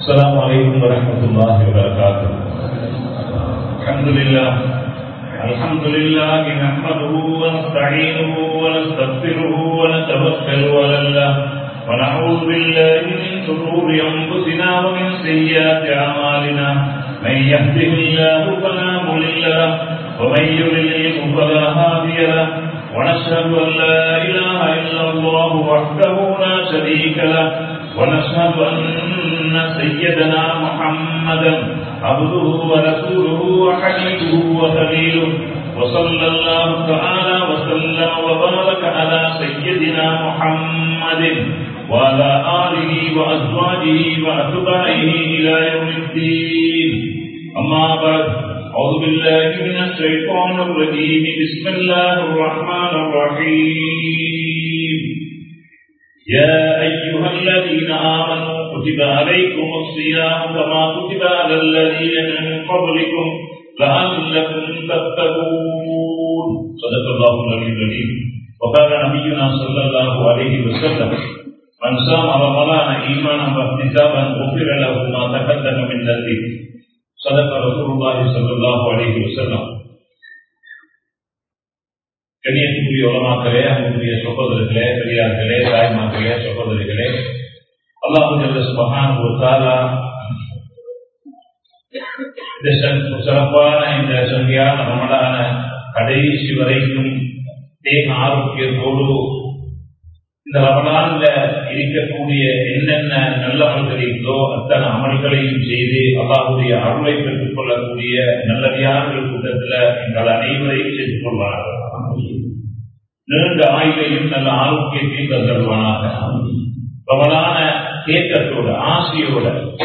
السلام عليكم ورحمة الله وبركاته الحمد لله الحمد لله نحمده ونستعينه ونستغفره ونتوكل على الله ونعوذ بالله من شرور أنفسنا ومن سيئات أعمالنا من يهده الله فلا مضل له ومن يضلل فلا هادي له ونشهد أن لا إله إلا الله وحده لا شريك له ونشهد أن سيدنا محمدا عبده ورسوله وحبيبه وخليله وصلى الله تعالى وسلم وبارك على سيدنا محمد وعلى آله وأزواجه وأتباعه إلى يوم الدين أما بعد أعوذ بالله من الشيطان الرجيم بسم الله الرحمن الرحيم يا أيها الذين آمنوا كتب عليكم الصيام كما كتب على الذين من قبلكم لعلكم تتقون صدق الله العلي العليم وقال نبينا صلى الله عليه وسلم من صام رمضان إيمانا واحتسابا غفر له ما تقدم من ذنبه صدق رسول الله صلى الله عليه وسلم கண்ணியத்துக்குரிய உலமாக்களே அன்புக்குரிய சகோதரர்களே பெரியார்களே தாய்மார்களே சகோதரிகளே அல்லாஹு சுபஹான் தாலா இந்த சிறப்பான இந்த சங்கியான ரமலான கடைசி வரைக்கும் தேக ஆரோக்கியத்தோடு இந்த ரமலான்ல இருக்கக்கூடிய என்னென்ன நல்ல அமல்கள் இருந்தோ அத்தனை அமல்களையும் செய்து அல்லாஹுடைய அருளை பெற்றுக் கொள்ளக்கூடிய நல்லடியார்கள் கூட்டத்தில் எங்கள் அனைவரையும் செய்து கொள்வார்கள் நீண்ட ஆய்வையும் நல்ல ஆரோக்கியத்தையும் தந்தருவானாக ரமலான தேக்கத்தோட ஆசையோட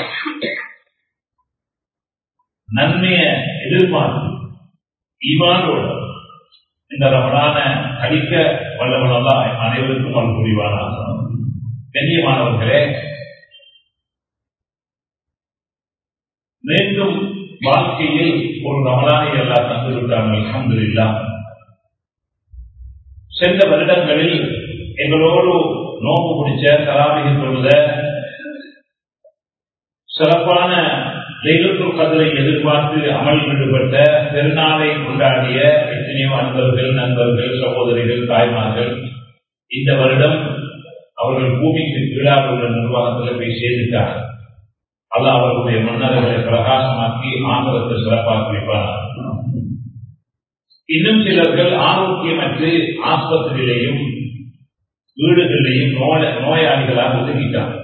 நன்மைய எதிர்பார்த்து ஈமானோட இந்த ரமலான கழிக்க வல்லவனல்லா அனைவருக்கும் அருள் புரிவானாக கண்ணியமானவர்களே மீண்டும் வாழ்க்கையில் ஒரு ரமலானை எல்லாம் தந்துவிட்டாங்க அலமதுல்லா சென்ற வருடங்களில் எங்களோடு நோம்பு பிடிச்ச தராபிகை தொழுத சிறப்பான தெய்வத்துள் கதிரை எதிர்பார்த்து அமல் ஈடுபட்ட பெருநாளை கொண்டாடிய எத்தனையோ அன்பர்கள் நண்பர்கள் சகோதரிகள் தாய்மார்கள் இந்த வருடம் அவர்கள் பூமிக்கு கீழாக உள்ள நிர்வாகத்தில் போய் சேர்ந்துட்டார் அல்ல அவர்களுடைய மன்னர்களை பிரகாசமாக்கி ஆந்திரத்தை சிறப்பாக்கி வைப்பார் இன்னும் சிலர்கள் ஆரோக்கியமற்று ஆஸ்பத்திரியிலையும் வீடுகளிலையும் நோய நோயாளிகளாக ஒதுக்கிட்டாங்க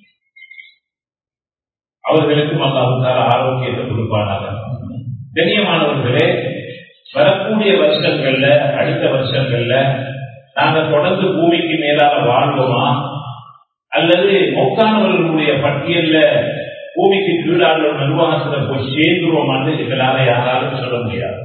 அவர்களுக்கும் அல்லாவுக்கால ஆரோக்கியத்தை கொடுப்பானாக கண்ணியமானவர்களே வரக்கூடிய வருஷங்கள்ல அடுத்த வருஷங்கள்ல நாங்க தொடர்ந்து பூமிக்கு மேலாக வாழ்வோமா அல்லது மொத்தானவர்களுடைய பட்டியல்ல பூமிக்கு கீழாக நிர்வாகத்தில் போய் சேர்ந்துருவோமான்னு எங்களால யாராலும் சொல்ல முடியாது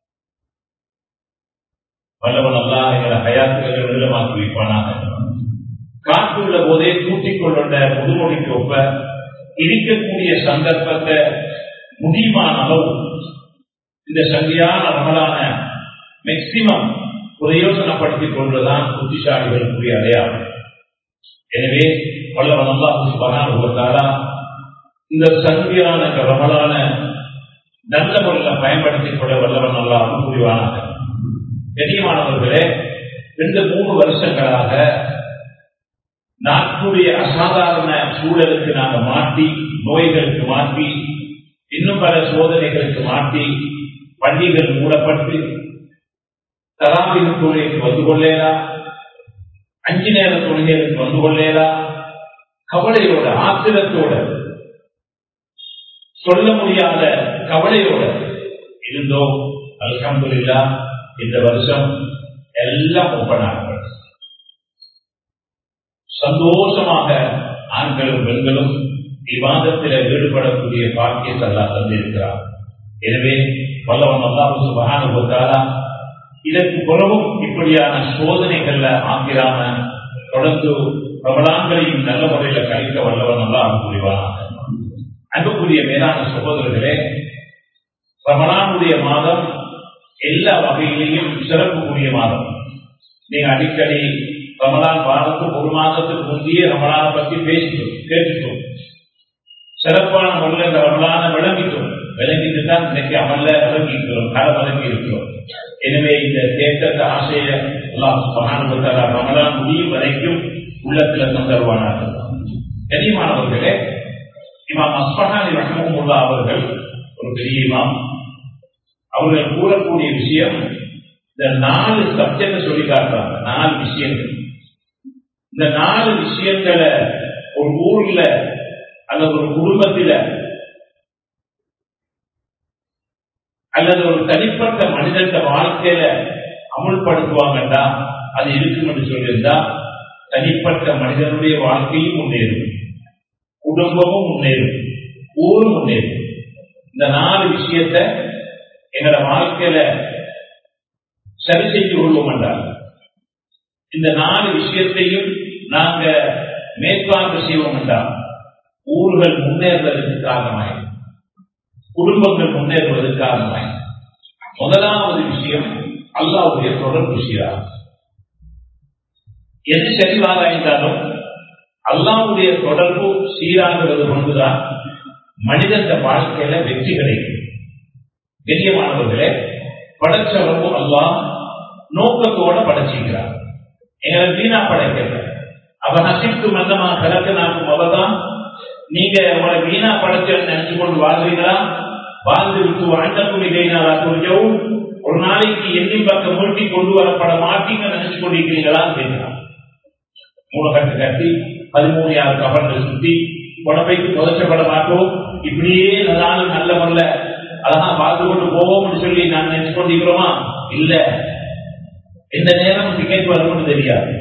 வல்லவன் அல்லா எங்களை ஹயாத்துகளை விடுதலமாக்கி வைப்பானாக காற்றுள்ள போதே கூட்டிக் கொண்ட முதுமொழிக்கு ஒப்ப இருக்கக்கூடிய சந்தர்ப்பத்தை முடியுமான அளவு இந்த சந்தியான ரமலான மேக்சிமம் பிரயோசனப்படுத்திக் கொண்டுதான் புத்திசாலிகளுக்குரிய அடையாளம் எனவே வல்லவன் அல்லாஹு சுபகான இந்த சந்தியான ரமலான நல்ல முறையில் பயன்படுத்திக் கொள்ள வல்லவன் அல்லாஹ் புரிவானாக கண்ணியமானவர்களே ரெண்டு மூணு வருஷங்களாக நாட்டுடைய அசாதாரண சூழலுக்கு நாங்கள் மாட்டி நோய்களுக்கு மாற்றி இன்னும் பல சோதனைகளுக்கு மாற்றி பள்ளிகள் மூடப்பட்டு தராபின் தொழிலுக்கு வந்து கொள்ளேலா அஞ்சு நேர தொழில்களுக்கு வந்து கொள்ளேலா கவலையோட ஆத்திரத்தோட சொல்ல முடியாத கவலையோட இருந்தோம் அல்ஹம்துல்லா இந்த வருஷம் எல்லாம் ஓப்பன் ஆகும் சந்தோஷமாக ஆண்களும் பெண்களும் விவாதத்தில் ஈடுபடக்கூடிய பாக்கியத்தை அல்லா தந்திருக்கிறார் எனவே வல்லவன் அல்லாஹு சுபகானுபத்தாரா இதற்கு பிறகும் இப்படியான சோதனைகள்ல ஆக்கிராம தொடர்ந்து பிரபலாங்களையும் நல்ல முறையில் கழிக்க வல்லவன் அல்லாஹ் புரிவானாக அன்புக்குரிய மேலான சகோதரர்களே ரமலானுடைய மாதம் எல்லா வகையிலையும் சிறப்புக்குரிய மாதம் நீங்க அடிக்கடி ரமலான் வாரத்துக்கு ஒரு மாதத்துக்கு முந்தைய ரமலானை பத்தி பேசிட்டோம் கேட்டுட்டோம் சிறப்பான முறையில் இந்த ரமலான விளங்கிட்டோம் விளங்கிட்டு தான் இன்னைக்கு அமல்ல விளங்கி இருக்கிறோம் கள விளங்கி இருக்கிறோம் எனவே இந்த தேட்டத்தை ஆசைய எல்லாம் மகானுபத்தாரா ரமலான் முடியும் வரைக்கும் உள்ளத்துல தந்தருவானார்கள் கனியமானவர்களே இமாம் அஸ்பஹானி ரஹமுல்லா அவர்கள் ஒரு பெரிய இமாம் அவர்கள் கூறக்கூடிய விஷயம் இந்த நாலு சப்ஜெக்ட் சொல்லி காட்டுறாங்க நாலு விஷயங்கள் இந்த நாலு விஷயங்களை ஒரு ஊர்ல அல்லது ஒரு குடும்பத்தில அல்லது ஒரு தனிப்பட்ட மனிதன் வாழ்க்கையில அமுல்படுத்துவாங்கடா அது இருக்கும் என்று சொல்லியிருந்தா தனிப்பட்ட மனிதனுடைய வாழ்க்கையும் முன்னேறும் குடும்பமும் முன்னேறும் ஊரும் முன்னேறும் இந்த நாலு விஷயத்த எங்களோட வாழ்க்கையில சரி செய்து கொள்வோம் என்றால் இந்த நாலு விஷயத்தையும் நாங்க மேற்பார்வை செய்வோம் என்றால் ஊர்கள் முன்னேறுவதற்கு காரணமாய் குடும்பங்கள் முன்னேறுவதற்கு காரணமாய் முதலாவது விஷயம் அல்லாவுடைய தொடர்பு விஷயம் எது சரிவாக இருந்தாலும் அல்லாவுடைய தொடர்பு சீராகிறது கொண்டுதான் மனிதன் வாழ்க்கையில வெற்றி கிடைக்கும் கண்ணியமானவர்களே படைச்சவரவு அல்லாஹ் நோக்கத்தோட படைச்சிக்கிறார் எங்களை வீணா படைக்கல அவன் அசித்து மன்னமா கிழக்கு நாக்கும் அவதான் நீங்க உங்களை வீணா படைச்ச நினைச்சு கொண்டு வாழ்றீங்களா வாழ்ந்து விட்டு வாழ்ந்தக்கும் இதையினாலா புரிஞ்சவும் ஒரு நாளைக்கு எண்ணின் பக்கம் மூழ்கி கொண்டு வரப்பட மாட்டீங்க நினைச்சு கொண்டிருக்கிறீங்களா கேட்கிறான் மூணு கட்டு கட்டி பதிமூணு யாரு கபர்ல சுத்தி உடம்பைக்கு புதைச்சப்பட மாட்டோம் இப்படியே நாளும் நல்ல முறையில அதான் பார்த்து கொண்டு போவோம்னு சொல்லி நான் நினைச்சு கொண்டிருக்கிறோமா இல்ல எந்த நேரம் டிக்கெட் வரும்னு தெரியாது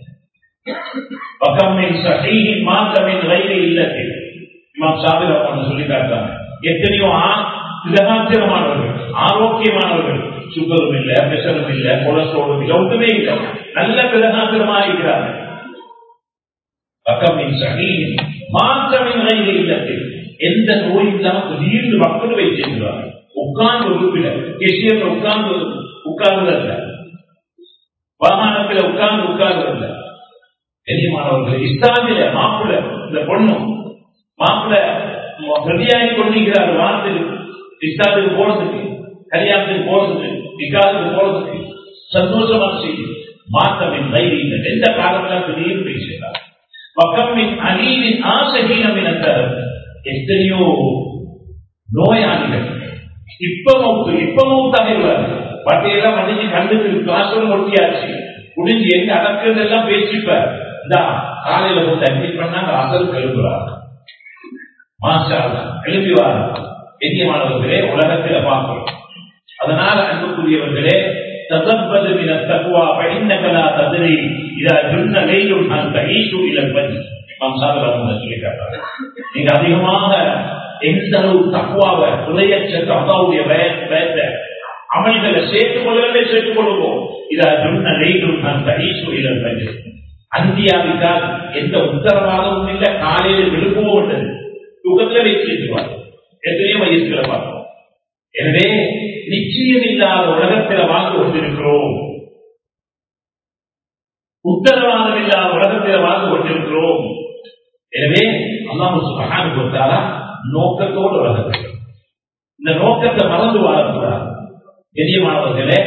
பக்கமின் சகையின் மாற்றமின் ரயிலே இல்லத்தில் இமாம் சாபிர் அப்பா சொல்லி காட்டுறாங்க எத்தனையோ திரகாத்திரமானவர்கள் ஆரோக்கியமானவர்கள் சுகரும் இல்ல பிரஷரும் இல்ல கொலஸ்ட்ரோலும் இல்ல ஒன்றுமே இல்லை நல்ல திரகாத்திரமா இருக்கிறார்கள் பக்கமின் சகையின் மாற்றமின் ரயிலே இல்லத்தில் எந்த நோய் இல்லாம திடீர்னு மக்கள் வைத்திருக்கிறார் உட்கார்ந்து உறுப்பினர் கெசியர் உட்கார்ந்து உட்கார்ந்து வாகனத்தில் உட்கார்ந்து உட்கார்ந்து கண்ணியமானவர்கள் இஸ்லாமில மாப்பிள்ள இந்த பொண்ணு மாப்பிள்ள ரெடியாகி கொண்டிருக்கிறார் வாரத்துக்கு இஸ்லாத்துக்கு போறதுக்கு கல்யாணத்துக்கு போறதுக்கு நிக்காதுக்கு போறதுக்கு சந்தோஷமா செய்யும் மாற்றமின் தைரியம் எந்த காலத்துல திடீர்னு பேசுகிறார் பக்கமின் அநீதின் ஆசகீனம் என எத்தனையோ நோயாளிகள் இப்ப மவுத்து இப்ப மவுத்தாகிடுவார் பட்டையெல்லாம் மன்னிச்சு கண்டுக்கு கிளாஸ் ஒட்டியாச்சு முடிஞ்சு எங்க அடக்கிறதெல்லாம் பேசிப்பார் இந்த காலையில போட்டு அட்மிட் பண்ணாங்க அசல் கழுவுறார் மாஷா எழுப்பி வாரா எண்ணியமானவர்களே உலகத்தில் பார்க்கிறோம் அதனால அன்புக்குரியவர்களே ததப்பது மின தக்குவா பைன்னகலா ததிரி இதா ஜுன்ன லைலும் அந்த ஈசு இலப்பதி நாம் சாதகம் சொல்லி காட்டாங்க நீங்க அதிகமாக எந்த அளவு தக்குவாவை துறையற்ற அல்லாவுடைய பயத்தை அமல்களை சேர்த்துக் கொள்ளவே சேர்த்துக் கொள்வோம் இதா ஜுன்ன லைலும் அந்த ஈசு இலப்பதி அந்தியாவிட்டால் எந்த உத்தரவாதமும் இல்லை காலையில் விழுப்புவோம் என்றது தூக்கத்தில் வைத்திருக்கிறார் எத்தனையோ வயசுல பார்க்கிறோம் எனவே நிச்சயம் இல்லாத உலகத்தில் வாழ்ந்து கொண்டிருக்கிறோம் உத்தரவாதம் இல்லாத உலகத்தில் வாழ்ந்து கொண்டிருக்கிறோம் எனவே அல்லாம சுபகான் கொடுத்தாரா நோக்கத்தோடு உலகத்தில் இந்த நோக்கத்தை மறந்து வாழக்கூடாது பெரியமானவர்களே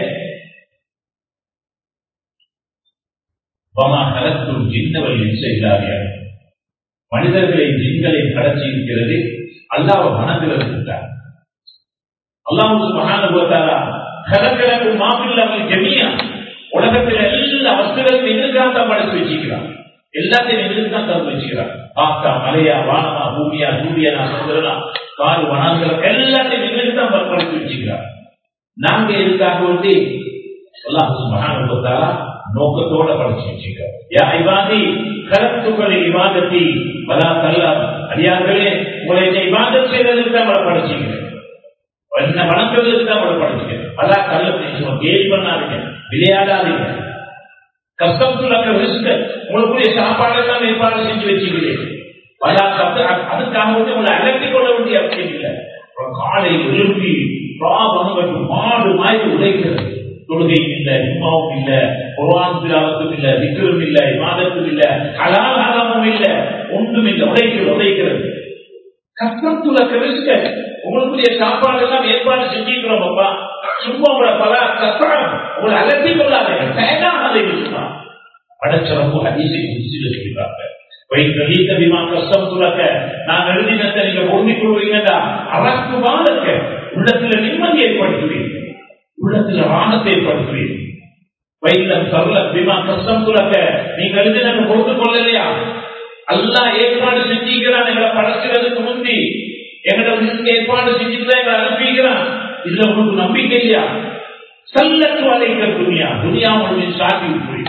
கலத்தும் ஜின்னவல் இல்லாதியார் மனிதர்களை ஜின்களை கடச்சி இருக்கிறது அல்லாவ மனதில் இருக்கிறார் அல்லாஹு மகானுபவத்தாரா கலக்கலக்கும் மாப்பிள்ளாமல் ஜெமியா உலகத்தில் எல்லா வஸ்துகளும் எங்களுக்காக தான் படைச்சு வச்சுக்கிறான் எல்லாத்தையும் எங்களுக்கு தான் தந்து வச்சுக்கிறான் காக்கா மலையா வானமா பூமியா சூரியனா சந்திரனா காடு வனாந்தரம் எல்லாத்தையும் எங்களுக்கு தான் படைச்சு வச்சுக்கிறான் நாங்க எதுக்காக வந்து அல்லாஹு மகானுபவத்தாரா நோக்கத்தோட படைச்சு வச்சுக்கிறார் யா இவாதி கலத்துக்களை இவாதத்தி பலா தல்லா அடியார்களே உங்களை என்னை இவாதம் செய்வதற்கு தான் உங்களை படைச்சிக்கிறேன் என்ன வணங்குறதுக்கு தான் உங்களை படைச்சிக்கிறேன் பலா கல்லத்தை சும்மா கேலி பண்ணாதீங்க விளையாடாதீங்க கஷ்டம் சொல்ல ரிஸ்க் உங்களுக்குரிய சாப்பாடெல்லாம் ஏற்பாடு செஞ்சு வச்சுக்கிறேன் பலா கத்து அதுக்காக வந்து உங்களை அலட்டிக் கொள்ள வேண்டிய அவசியம் இல்லை காலை எழுப்பி மாடு மாதிரி உழைக்கிறது தொழுகையும் இல்ல இம்மாவும் இல்ல குர்ஆன் திலாவத்தும் இல்ல விக்ரம் இல்ல இமாதத்தும் இல்ல ஹலால் ஹராமும் இல்ல ஒன்றும் இல்ல உழைக்கிறது உழைக்கிறது கஷ்டத்துல கிறிஸ்த உங்களுக்குரிய சாப்பாடு எல்லாம் ஏற்பாடு செஞ்சுக்கிறோம் அப்பா சும்மா உங்களை பல கஷ்டம் உங்களை அலட்டி கொள்ளாதீங்க தேடாதே சும்மா படச்சிறப்பு அதிசை குடிச்சு சொல்றாங்க வைத்த விமா கஷ்டம் துறக்க நான் எழுதினத்தை நீங்க பொருந்திக் கொள்வீங்கடா அவருக்கு வாழக்க உள்ளத்துல நிம்மதி ஏற்படுத்துவீங்க உள்ளத்துல வானத்தை ஏற்படுத்துவீங்க வைத்தம் சரல விமா கஷ்டம் துறக்க நீங்க எழுதின பொறுத்து கொள்ளலையா அல்லா ஏற்பாடு செஞ்சுக்கிறான் எங்களை படைக்கிறதுக்கு முந்தி எங்களை ஏற்பாடு செஞ்சுட்டு எங்களை அனுப்பிக்கிறான் இதுல உங்களுக்கு நம்பிக்கை இல்லையா சல்லத்து வலைக்க துணியா துணியா உங்களுக்கு சாட்டி விட்டு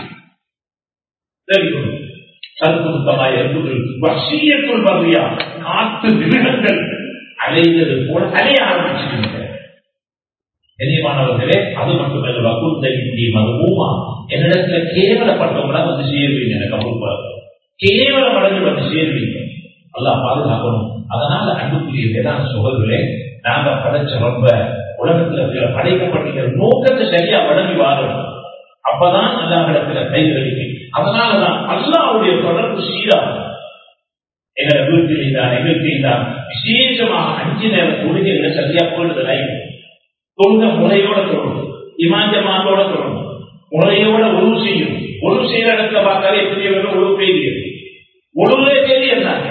சல்புத்தமாய் என்பது வசியத்துள் வரியா காட்டு மிருகங்கள் அலைந்தது போல அலைய ஆரம்பிச்சிருக்க கண்ணியமானவர்களே அது மட்டுமல்ல வகுந்த இந்தி மதுமூமா என்னிடத்துல கேவலப்பட்டவங்களா வந்து சேருவீங்க எனக்கு அவ்வளவு கேவலம் அடைஞ்சு வந்து சேருவீங்க நல்லா பாதுகாக்கணும் அதனால அன்புக்குரிய வேதான சோழர்களே நாங்க படைச்ச ரொம்ப உலகத்துல படைக்கப்பட்டிருக்கிற நோக்கத்தை சரியா வழங்கி வாழணும் அப்பதான் அல்லாஹிடத்துல கைகளிக்கு அதனாலதான் அல்லாவுடைய தொடர்பு சீராகும் எங்களை வீட்டில் தான் எங்களுக்கு தான் விசேஷமாக அஞ்சு நேர தொழுகைகளை சரியா போடுதலை தொழுக முறையோட தொடரும் இமாஞ்சமாத்தோட தொடரும் முறையோட உருவு செய்யும் உருவு செய்யற இடத்துல பார்த்தாலே எப்படி உருவு பெய்யுது உருவே பெரிய இருந்தாங்க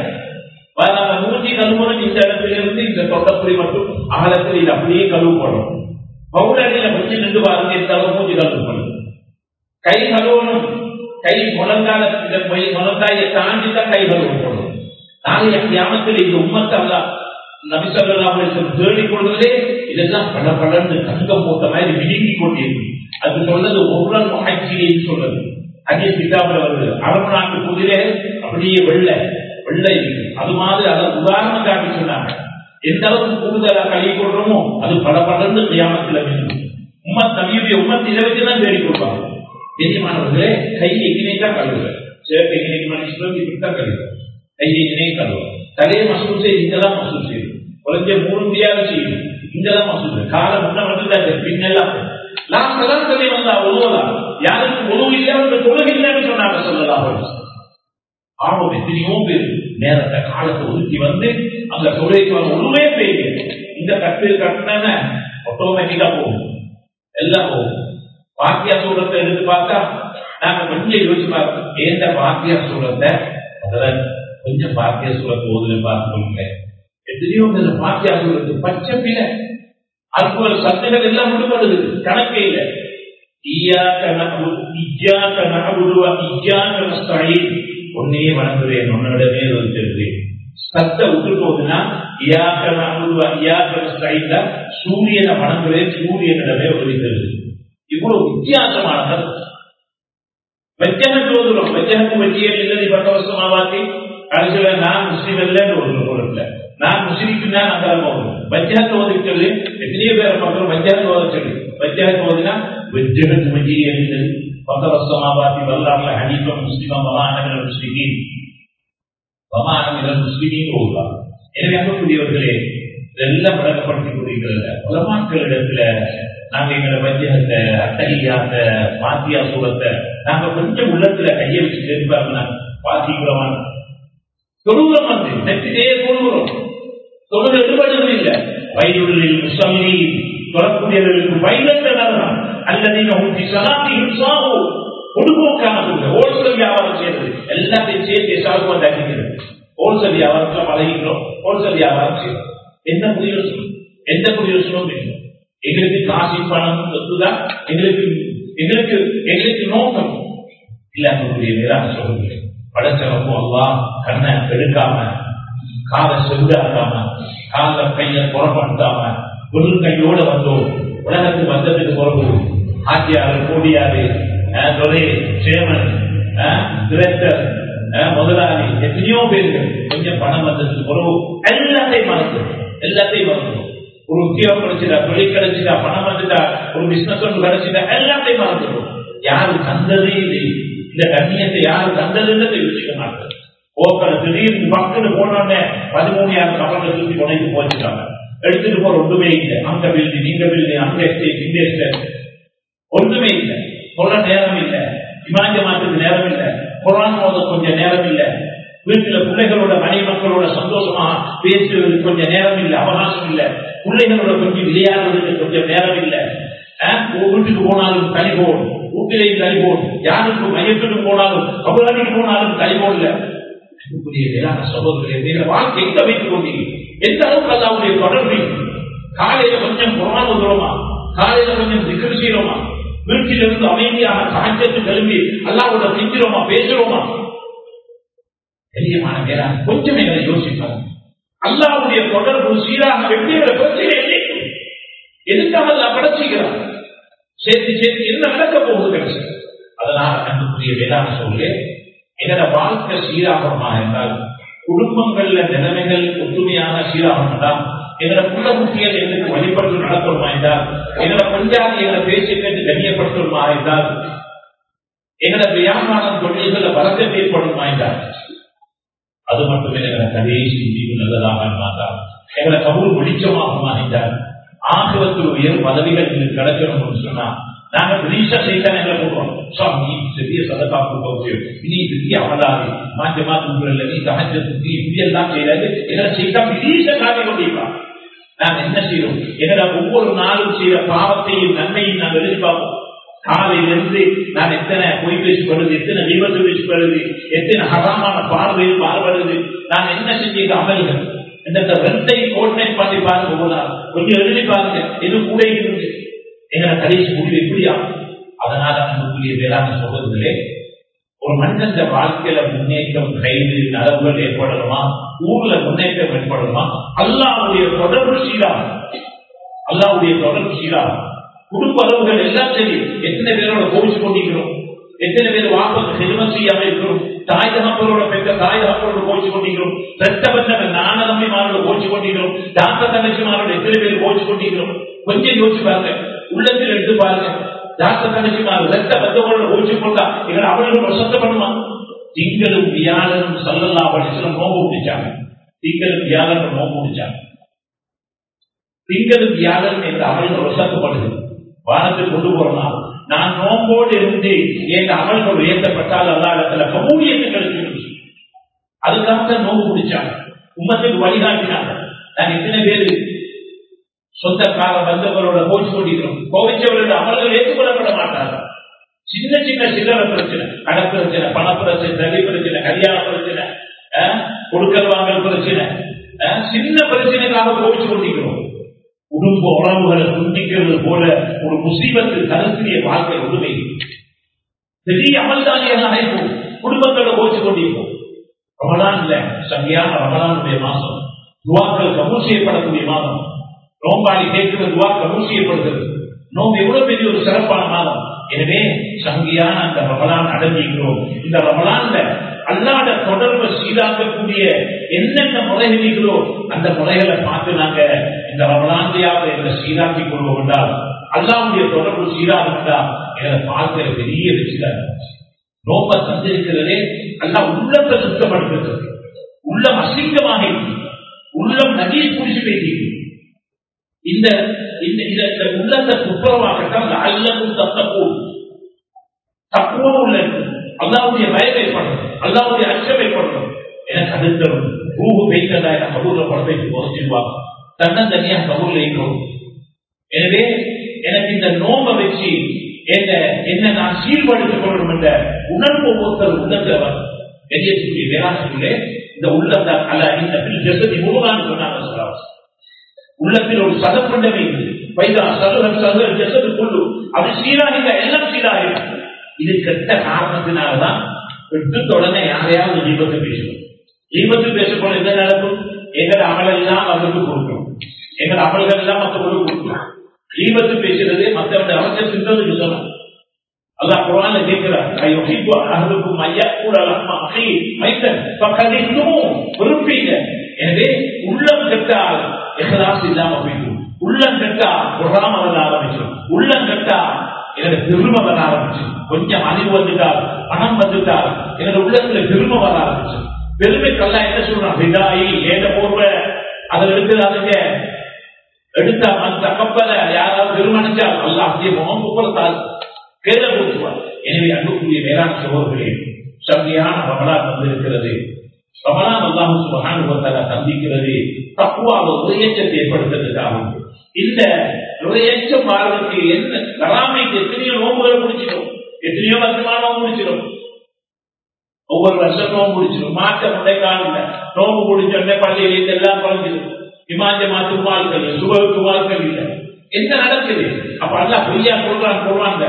மூஞ்சி கழுவுறது இந்த இடத்துல இருந்து இந்த தொட்டப்புரி மட்டும் அகலத்தில் இது அப்படியே கழுவுப்படும் பவுடரில வச்சு நின்று பாருங்க இந்த அளவு மூஞ்சி கழுவுப்படும் கை கழுவணும் கை முழங்கால இந்த முழங்காயை தாண்டி தான் கை கழுவப்படும் நாளைய கியாமத்தில் இந்த உம்மத்தை அல்ல நபிசல்லாவுடைய தேடிக் கொள்வதே இதெல்லாம் பல பலர்ந்து தங்கம் போட்ட மாதிரி விழுங்கி கொண்டிருக்கும் அது சொன்னது ஒவ்வொரு மகிழ்ச்சியையும் சொல்றது அதே கிட்டாபில் வருது அரபு நாட்டு குதிரை அப்படியே வெள்ளை வெள்ளை இருக்கு அது மாதிரி அதை உதாரணம் காட்டி சொன்னாங்க எந்த அளவுக்கு கூடுதலா கழுவி கொள்றோமோ அது பல பலர்ந்து கியாமத்தில் உம்மத் நபியுடைய உம்மத் இதை வச்சுதான் தேடிக் கொள்வாங்க பெரியமானவர்களே கை எங்கினே தான் கழுவுற சேர்த்து எங்கினைக்கு மனுஷன் இப்படித்தான் கழுவுற கை எங்கினே கழுவுற தலையை மசூல் செய்து இங்கெல்லாம் மசூல் செய்யும் குறைஞ்ச மூணு முடியாத செய்யும் இங்கெல்லாம் மசூல் காலம் முன்ன வந்து பின்னெல்லாம் நான் சதாசனை வந்தா உருவலாம் யாருக்கு உணவு இல்லாத தொழுகை இல்லைன்னு சொன்னாங்க சொல்லலாம் ஆர்வம் எத்தனையோ பேர் நேரத்தை காலத்தை ஒதுக்கி வந்து அந்த தொழிலுக்கு வர ஒழுவே பெய்யுது இந்த கட்டு கட்டின ஆட்டோமேட்டிக்கா போகும் எல்லாம் போகும் வாக்கியா சூழத்தை எடுத்து பார்த்தா நாங்க கொஞ்சம் யோசிச்சு பார்த்தோம் ஏந்த வாக்கியா சூழத்தை அதில் கொஞ்சம் பாக்கிய சூழத்தை ஓதுல பார்த்துக்கோங்க எத்தனையோ பேர் பாக்கியா சூழத்து பச்சை பிள்ளை அதுக்கு சத்துகள் எல்லாம் விடுபடுது கணக்கே இல்லை உன்னையே வணங்குறேன் உன்னிடமே இருக்கிறேன் சத்த விட்டு போகுதுன்னா சூரியனை வணங்குறேன் சூரியனிடமே ஒதுக்கிறது இவ்வளவு வித்தியாசமானது வெச்சனுக்கு ஓதுறோம் வெச்சனுக்கு வெற்றியே இல்லை பத்து வருஷமா வாத்தி கடைசியில நான் முஸ்லீம் இல்லைன்னு ஒரு பொருட்ல நான் முஸ்லீம் தான் அங்கே போகணும் வஜ்ஜகத்தை ஓதிக்கிறது எத்தனையோ பேரை பார்க்கிறோம் வஜ்ஜகத்தை ஓத சொல்லி வஜ்ஜகத்தை ஓதினா வெஜ்ஜகத்து வெற்றியே இருந்தது பத்து வருஷமா வாத்தி வரலாறுல ஹனீஃபம் முஸ்லீமம் வமானமில் முஸ்லிமீன் வமானமில் முஸ்லிமீன் ஓதுவாங்க எனவே அன்புக்குரியவர்களே இதெல்லாம் விளக்கப்படுத்திக் கொண்டிருக்கிறத உலமாக்களிடத்துல நாங்க எங்களை வஜ்ஜகத்தை அத்தகையாத்த பாத்தியா சூரத்தை நாங்க கொஞ்சம் உள்ளத்துல கையை வச்சு கேட்பாங்க பாத்திக்கிறோம் தொழுகிறோம் வந்து நெற்றிலே தொழுகிறோம் தொழுது எடுபடுவது இல்லை வயதுகளில் முசல்லி தொடக்கூடியவர்களுக்கு வைலத்தனர் அல்லது ஊற்றி சனாத்தியும் சாவோ பொதுபோக்கானது ஹோல்சேல் வியாபாரம் செய்யறது எல்லாத்தையும் சேர்த்து சாகுவா தட்டிக்கிறது ஹோல்சேல் வியாபாரத்துல பழகிக்கிறோம் ஹோல்சேல் வியாபாரம் செய்யறோம் எந்த புதியோசனம் எந்த புதியோசனமும் வேண்டும் எங்களுக்கு காசி பணம் சொத்துதான் எங்களுக்கு எங்களுக்கு எங்களுக்கு நோக்கம் இல்லாமக்கூடிய மேலான சொல்லுங்கள் படைச்சவங்க அல்லா கண்ணை எடுக்காம காலை செவிடாக்காம கால கைய புறப்படுத்தாம ஒரு கையோட வந்தோம் உலகத்துக்கு வந்ததுக்கு பிறகு ஆட்சியாளர் கோடியாரு துறை சேமன் டிரெக்டர் முதலாளி எத்தனையோ பேர்கள் கொஞ்சம் பணம் வந்ததுக்கு பிறகு எல்லாத்தையும் மறந்துடும் எல்லாத்தையும் மறந்துடும் ஒரு உத்தியோகம் கிடைச்சிட்டா தொழில் கிடைச்சிட்டா பணம் வந்துட்டா ஒரு பிசினஸ் ஒன்று கிடைச்சிட்டா எல்லாத்தையும் மறந்துடும் யாரு தந்ததே இல்லை இந்த கண்ணியத்தை யாரு தந்ததுன்னு யோசிக்க மாட்டேன் போக்கிற திடீர்னு பக்கத்து போனோடனே பதிமூணு யாரும் கப்பலை தூக்கி கொண்டு போச்சுட்டாங்க எடுத்துட்டு போற ஒன்றுமே இல்லை அங்க பில்டிங் இங்க பில்டிங் அங்க எஸ்டேட் இந்த எஸ்டேட் ஒன்றுமே இல்லை சொல்ல நேரம் இல்லை இமாஞ்ச மாத்துக்கு நேரம் இல்லை குரான் போத கொஞ்சம் நேரம் இல்லை வீட்டுல பிள்ளைகளோட மனை மக்களோட சந்தோஷமா பேசுறது கொஞ்சம் நேரம் இல்லை அவகாசம் இல்லை பிள்ளைகளோட கொஞ்சம் விளையாடுறதுக்கு கொஞ்சம் நேரம் இல்லை அஹ், வீட்டுக்கு போனாலும் தனி போடும் வீட்டிலேயும் தனி போடும் யாருக்கு மையத்துக்கு போனாலும் கபலாடிக்கு போனாலும் தனி போடல அன்புக்குரிய வேளாண் சகோதரர்களே நீங்க வாழ்க்கை எங்க வைத்துக் கொண்டீங்க எந்த அளவுக்கு அல்லாவுடைய தொடர்பு காலையில கொஞ்சம் குரான் ஓதுறோமா காலையில கொஞ்சம் திக்ரு செய்யறோமா வீட்டிலிருந்து அமைதியாக சாஞ்சத்து கிளம்பி அல்லாவோட செஞ்சிரோமா பேசுறோமா தெரியமான வேளாண் கொஞ்சம் எங்களை யோசிப்பாங்க அல்லாவுடைய தொடர்பு சீராக வெற்றிகளை பிரச்சனை இல்லை எதுக்காக அல்லா படைச்சுக்கிறான் சேர்த்து சேர்த்து என்ன நடக்க போகுது கடைசி அதனால அன்புக்குரிய வேளாண் சொல்லு எங்களோட வாழ்க்கை சீராகமா என்றால் குடும்பங்கள்ல நிலைமைகள் ஒற்றுமையாக சீராகணும் எங்களோட புள்ள குட்டிகள் எங்களுக்கு வழிபட்டு நடக்கணுமா என்றால் எங்களோட பஞ்சாதி எங்களை பேசி கேட்டு கண்ணியப்படுத்தணுமா என்றால் எங்களோட வியாபாரம் தொழில்கள வழக்கத்தை ஏற்படுமா என்றால் அது மட்டுமே எங்களை கடைசி முடிவு நல்லதாக மாட்டால் எங்களை கபூர் வெளிச்சமாகுமா என்றால் ஆகவத்தில் உயர் பதவிகள் எங்களுக்கு கிடைக்கணும்னு சொன்னா நாங்க பெரிய செய்தான் எங்களை போடுறோம் சுவாமி பெரிய சதக்கா போச்சு நீ பெரிய அவலாது மாற்ற மாற்றம் நீ சகஜத்துக்கு இப்படி எல்லாம் செய்யறது எங்களை செய்தா பெரிய காட்டி கொண்டிருப்பான் நாம் என்ன செய்யறோம் எங்களை ஒவ்வொரு நாளும் செய்த பாவத்தையும் நன்மையும் நாங்கள் எதிர்பார்ப்போம் காலையிலிருந்து நான் எத்தனை பொய் பேசப்படுது எத்தனை விபத்து பேசப்படுது எத்தனை ஹராமான பார்வையில் பார்ப்படுது நான் என்ன செஞ்ச அமல்கள் இந்த ரெண்டை கோட்டை பண்ணி பாருங்க போனால் கொஞ்சம் எழுதி பாருங்க எது கூட இருந்து எங்களை கடைசி முடிவு எப்படியா அதனால அன்புக்குரிய வேளாண் சகோதரர்களே ஒரு மனிதன் வாழ்க்கையில முன்னேற்றம் கைது நலவுகள் ஏற்படணுமா ஊர்ல முன்னேற்றம் ஏற்படணுமா அல்லாவுடைய தொடர்பு சீரா அல்லாவுடைய தொடர்பு சீரா குடும்ப அளவுகள் எல்லாம் சரி எத்தனை பேரோட கோவிச்சு கொண்டிருக்கிறோம் எத்தனை பேர் வாக்கு செல்வம் செய்யாம இருக்கிறோம் தாய் தகப்பனோட பெற்ற தாய் தகப்பனோட கோச்சு கொண்டிருக்கிறோம் ரத்த பந்தங்க நான தம்பிமாரோட கோச்சு கொண்டிருக்கிறோம் தாத்த தங்கச்சிமாரோட எத்தனை பேர் கோச்சு கொண்டிருக்கிறோம் கொஞ்சம் யோசிச்சு பாருங்க உள்ளத்தில் எடுத்து பாருங்க தாத்த தங்கச்சிமார் ரத்த பந்தங்களோட கோச்சு கொண்டா எங்களை அவர்களும் சத்தப்படுமா திங்களும் வியாழனும் சல்லல்லா படிச்சு நோம்பு முடிச்சாங்க திங்களும் வியாழனும் நோம்பு முடிச்சாங்க திங்களும் வியாழன் என்ற அமல்கள் வசக்கப்படுது வானத்தை கொண்டு போறோம் நான் நோம்போடு இருந்து என் அமல்கள் உயர்த்தப்பட்டால் அல்லா இடத்துல கமூலியத்தை கிடைச்சிருச்சு அதுக்காக நோம்பு பிடிச்சாங்க உம்மத்துக்கு வழிகாட்டினாங்க நான் எத்தனை பேரு சொந்தக்கார பந்தங்களோட கோச்சு கொண்டிருக்கிறோம் கோவிச்சவர்களோட அமல்கள் ஏற்றுக்கொள்ளப்பட மாட்டாங்க சின்ன சின்ன சில்லற பிரச்சனை கட பிரச்சனை பண பிரச்சனை தள்ளி பிரச்சனை கல்யாண பிரச்சனை கொடுக்கல் வாங்கல் பிரச்சனை சின்ன பிரச்சனைக்காக கோவிச்சு கொண்டிருக்கிறோம் குடும்ப உறவுகளை துண்டிக்கிறது போல ஒரு முசீபத்து கருத்திய வாழ்க்கை உரிமை பெரிய அமல்தானியாக ஆயிப்போம் குடும்பங்களை கோச்சு கொண்டிருப்போம் ரமலான் இல்ல சரியான ரமலானுடைய மாசம் துவாக்கள் கபூல் செய்யப்படக்கூடிய மாதம் நோம்பாடி கேட்கிற துவா கபூல் செய்யப்படுகிறது நோம்பு எவ்வளவு பெரிய ஒரு சிறப்பான மாதம் எனவே சங்கியான அந்த ரமலான் அடங்கிக்கிறோம் இந்த ரமலான்ல அல்லாத தொடர்பு சீராக்கக்கூடிய என்னென்ன முறைகளோ அந்த முறைகளை பார்த்து நாங்க இந்த ரமலாந்தையாவது எங்களை சீராக்கி கொள்வோம் என்றால் அல்லாவுடைய தொடர்பு சீராக என்றால் எங்களை பார்க்கிற பெரிய வெற்றிதான் நோம்ப தந்திருக்கிறதே அல்லா உள்ளத்தை சுத்தப்படுத்துகிறது உள்ளம் அசிங்கமாக உள்ளம் நதியை குடிச்சு பேசியிருக்கு இந்த இந்த உள்ளத்தை துப்புரவாகத்தான் அல்லவும் தத்தப்போம் தப்புவம் உள்ள அல்லாவுடைய பயம் ஏற்படணும் அல்லாவுடைய அச்சம் ஏற்படணும் எனக்கு அடுத்த ரூபு வைத்ததா என கபூர்ல படத்தை போச்சிருவாங்க தன்னந்தனியா கபூர்ல இருக்கணும் எனவே எனக்கு இந்த நோம்பை வச்சு என்ன என்ன நான் சீர்படுத்திக் கொள்ளணும் என்ற உணர்வு ஒருத்தர் உள்ளத்தவர் கெரியத்துக்குரிய வேளாண்மையிலே இந்த உள்ளத்தான் அல்ல இந்த ஜெசதி முருகான்னு சொன்னாங்க சொல்லாங்க உள்ளத்தில் ஒரு சதப்பண்டமே வைதா சதுர சதுர ஜெசது கொள்ளு அது சீராகிங்க எல்லாம் சீராகிங்க இது கெட்ட காரணத்தினாலதான் எடுத்த உடனே யாரையாவது தீபத்தை பேசணும் தீபத்து பேசப்போல என்ன நடக்கும் எங்கள் அமல் எல்லாம் அவருக்கு கொடுக்கும் எங்கள் அமல்கள் எல்லாம் மற்றவங்களுக்கு கொடுக்கும் தீபத்து பேசுறது மற்றவங்க அவசியம் சிந்ததுக்கு சொன்னாங்க அல்லாஹ் குரான்ல கேட்கிறார் ஐயோ அகலுக்கும் ஐயா கூட அம்மா அகை மைத்தன் பக்கதிக்கும் விரும்பீங்க எனவே உள்ளம் கெட்டால் எகலாஸ் இல்லாம போயிடும் உள்ளம் கெட்டா பொறாம வர ஆரம்பிச்சிடும் உள்ளம் கெட்டா எனக்கு பெருமை வர ஆரம்பிச்சு கொஞ்சம் அறிவு வந்துட்டால் பணம் வந்துட்டால் எனது உள்ளத்துல பெருமை வர ஆரம்பிச்சு பெருமைக்கெல்லாம் என்ன சொல்றான் விதாயி ஏத போர்வ அதை எடுத்துடாதுங்க எடுத்தா அந்த கப்பல யாராவது பெருமணிச்சால் அல்ல அப்படியே முகம் குப்பலத்தால் கேள்வி கொடுத்துவார் எனவே அன்புக்குரிய மேலாண் சகோதரர்களே சமையான ரமலான் வந்திருக்கிறது ரமலான் அல்லாஹு சுபஹானுவத்தால சந்திக்கிறது தப்புவாக உரையச்சத்தை ஏற்படுத்துறதுக்காக இந்த உரையச்சம் வாழ்வதற்கு என்ன வராமைக்கு எத்தனையோ நோம்புகளை முடிச்சிடும் எத்தனையோ வருஷமா நோம்பு முடிச்சிடும் ஒவ்வொரு வருஷம் நோம்பு முடிச்சிடும் மாற்றம் உடைய காலம் நோம்பு முடிச்சோடனே பள்ளியில் எல்லாம் குறைஞ்சிடும் இமாஞ்ச மாத்து வாழ்க்கை சுபருக்கு வாழ்க்கை இல்லை என்ன நடக்குது அப்ப அல்லா பொய்யா சொல்றான் சொல்றாங்க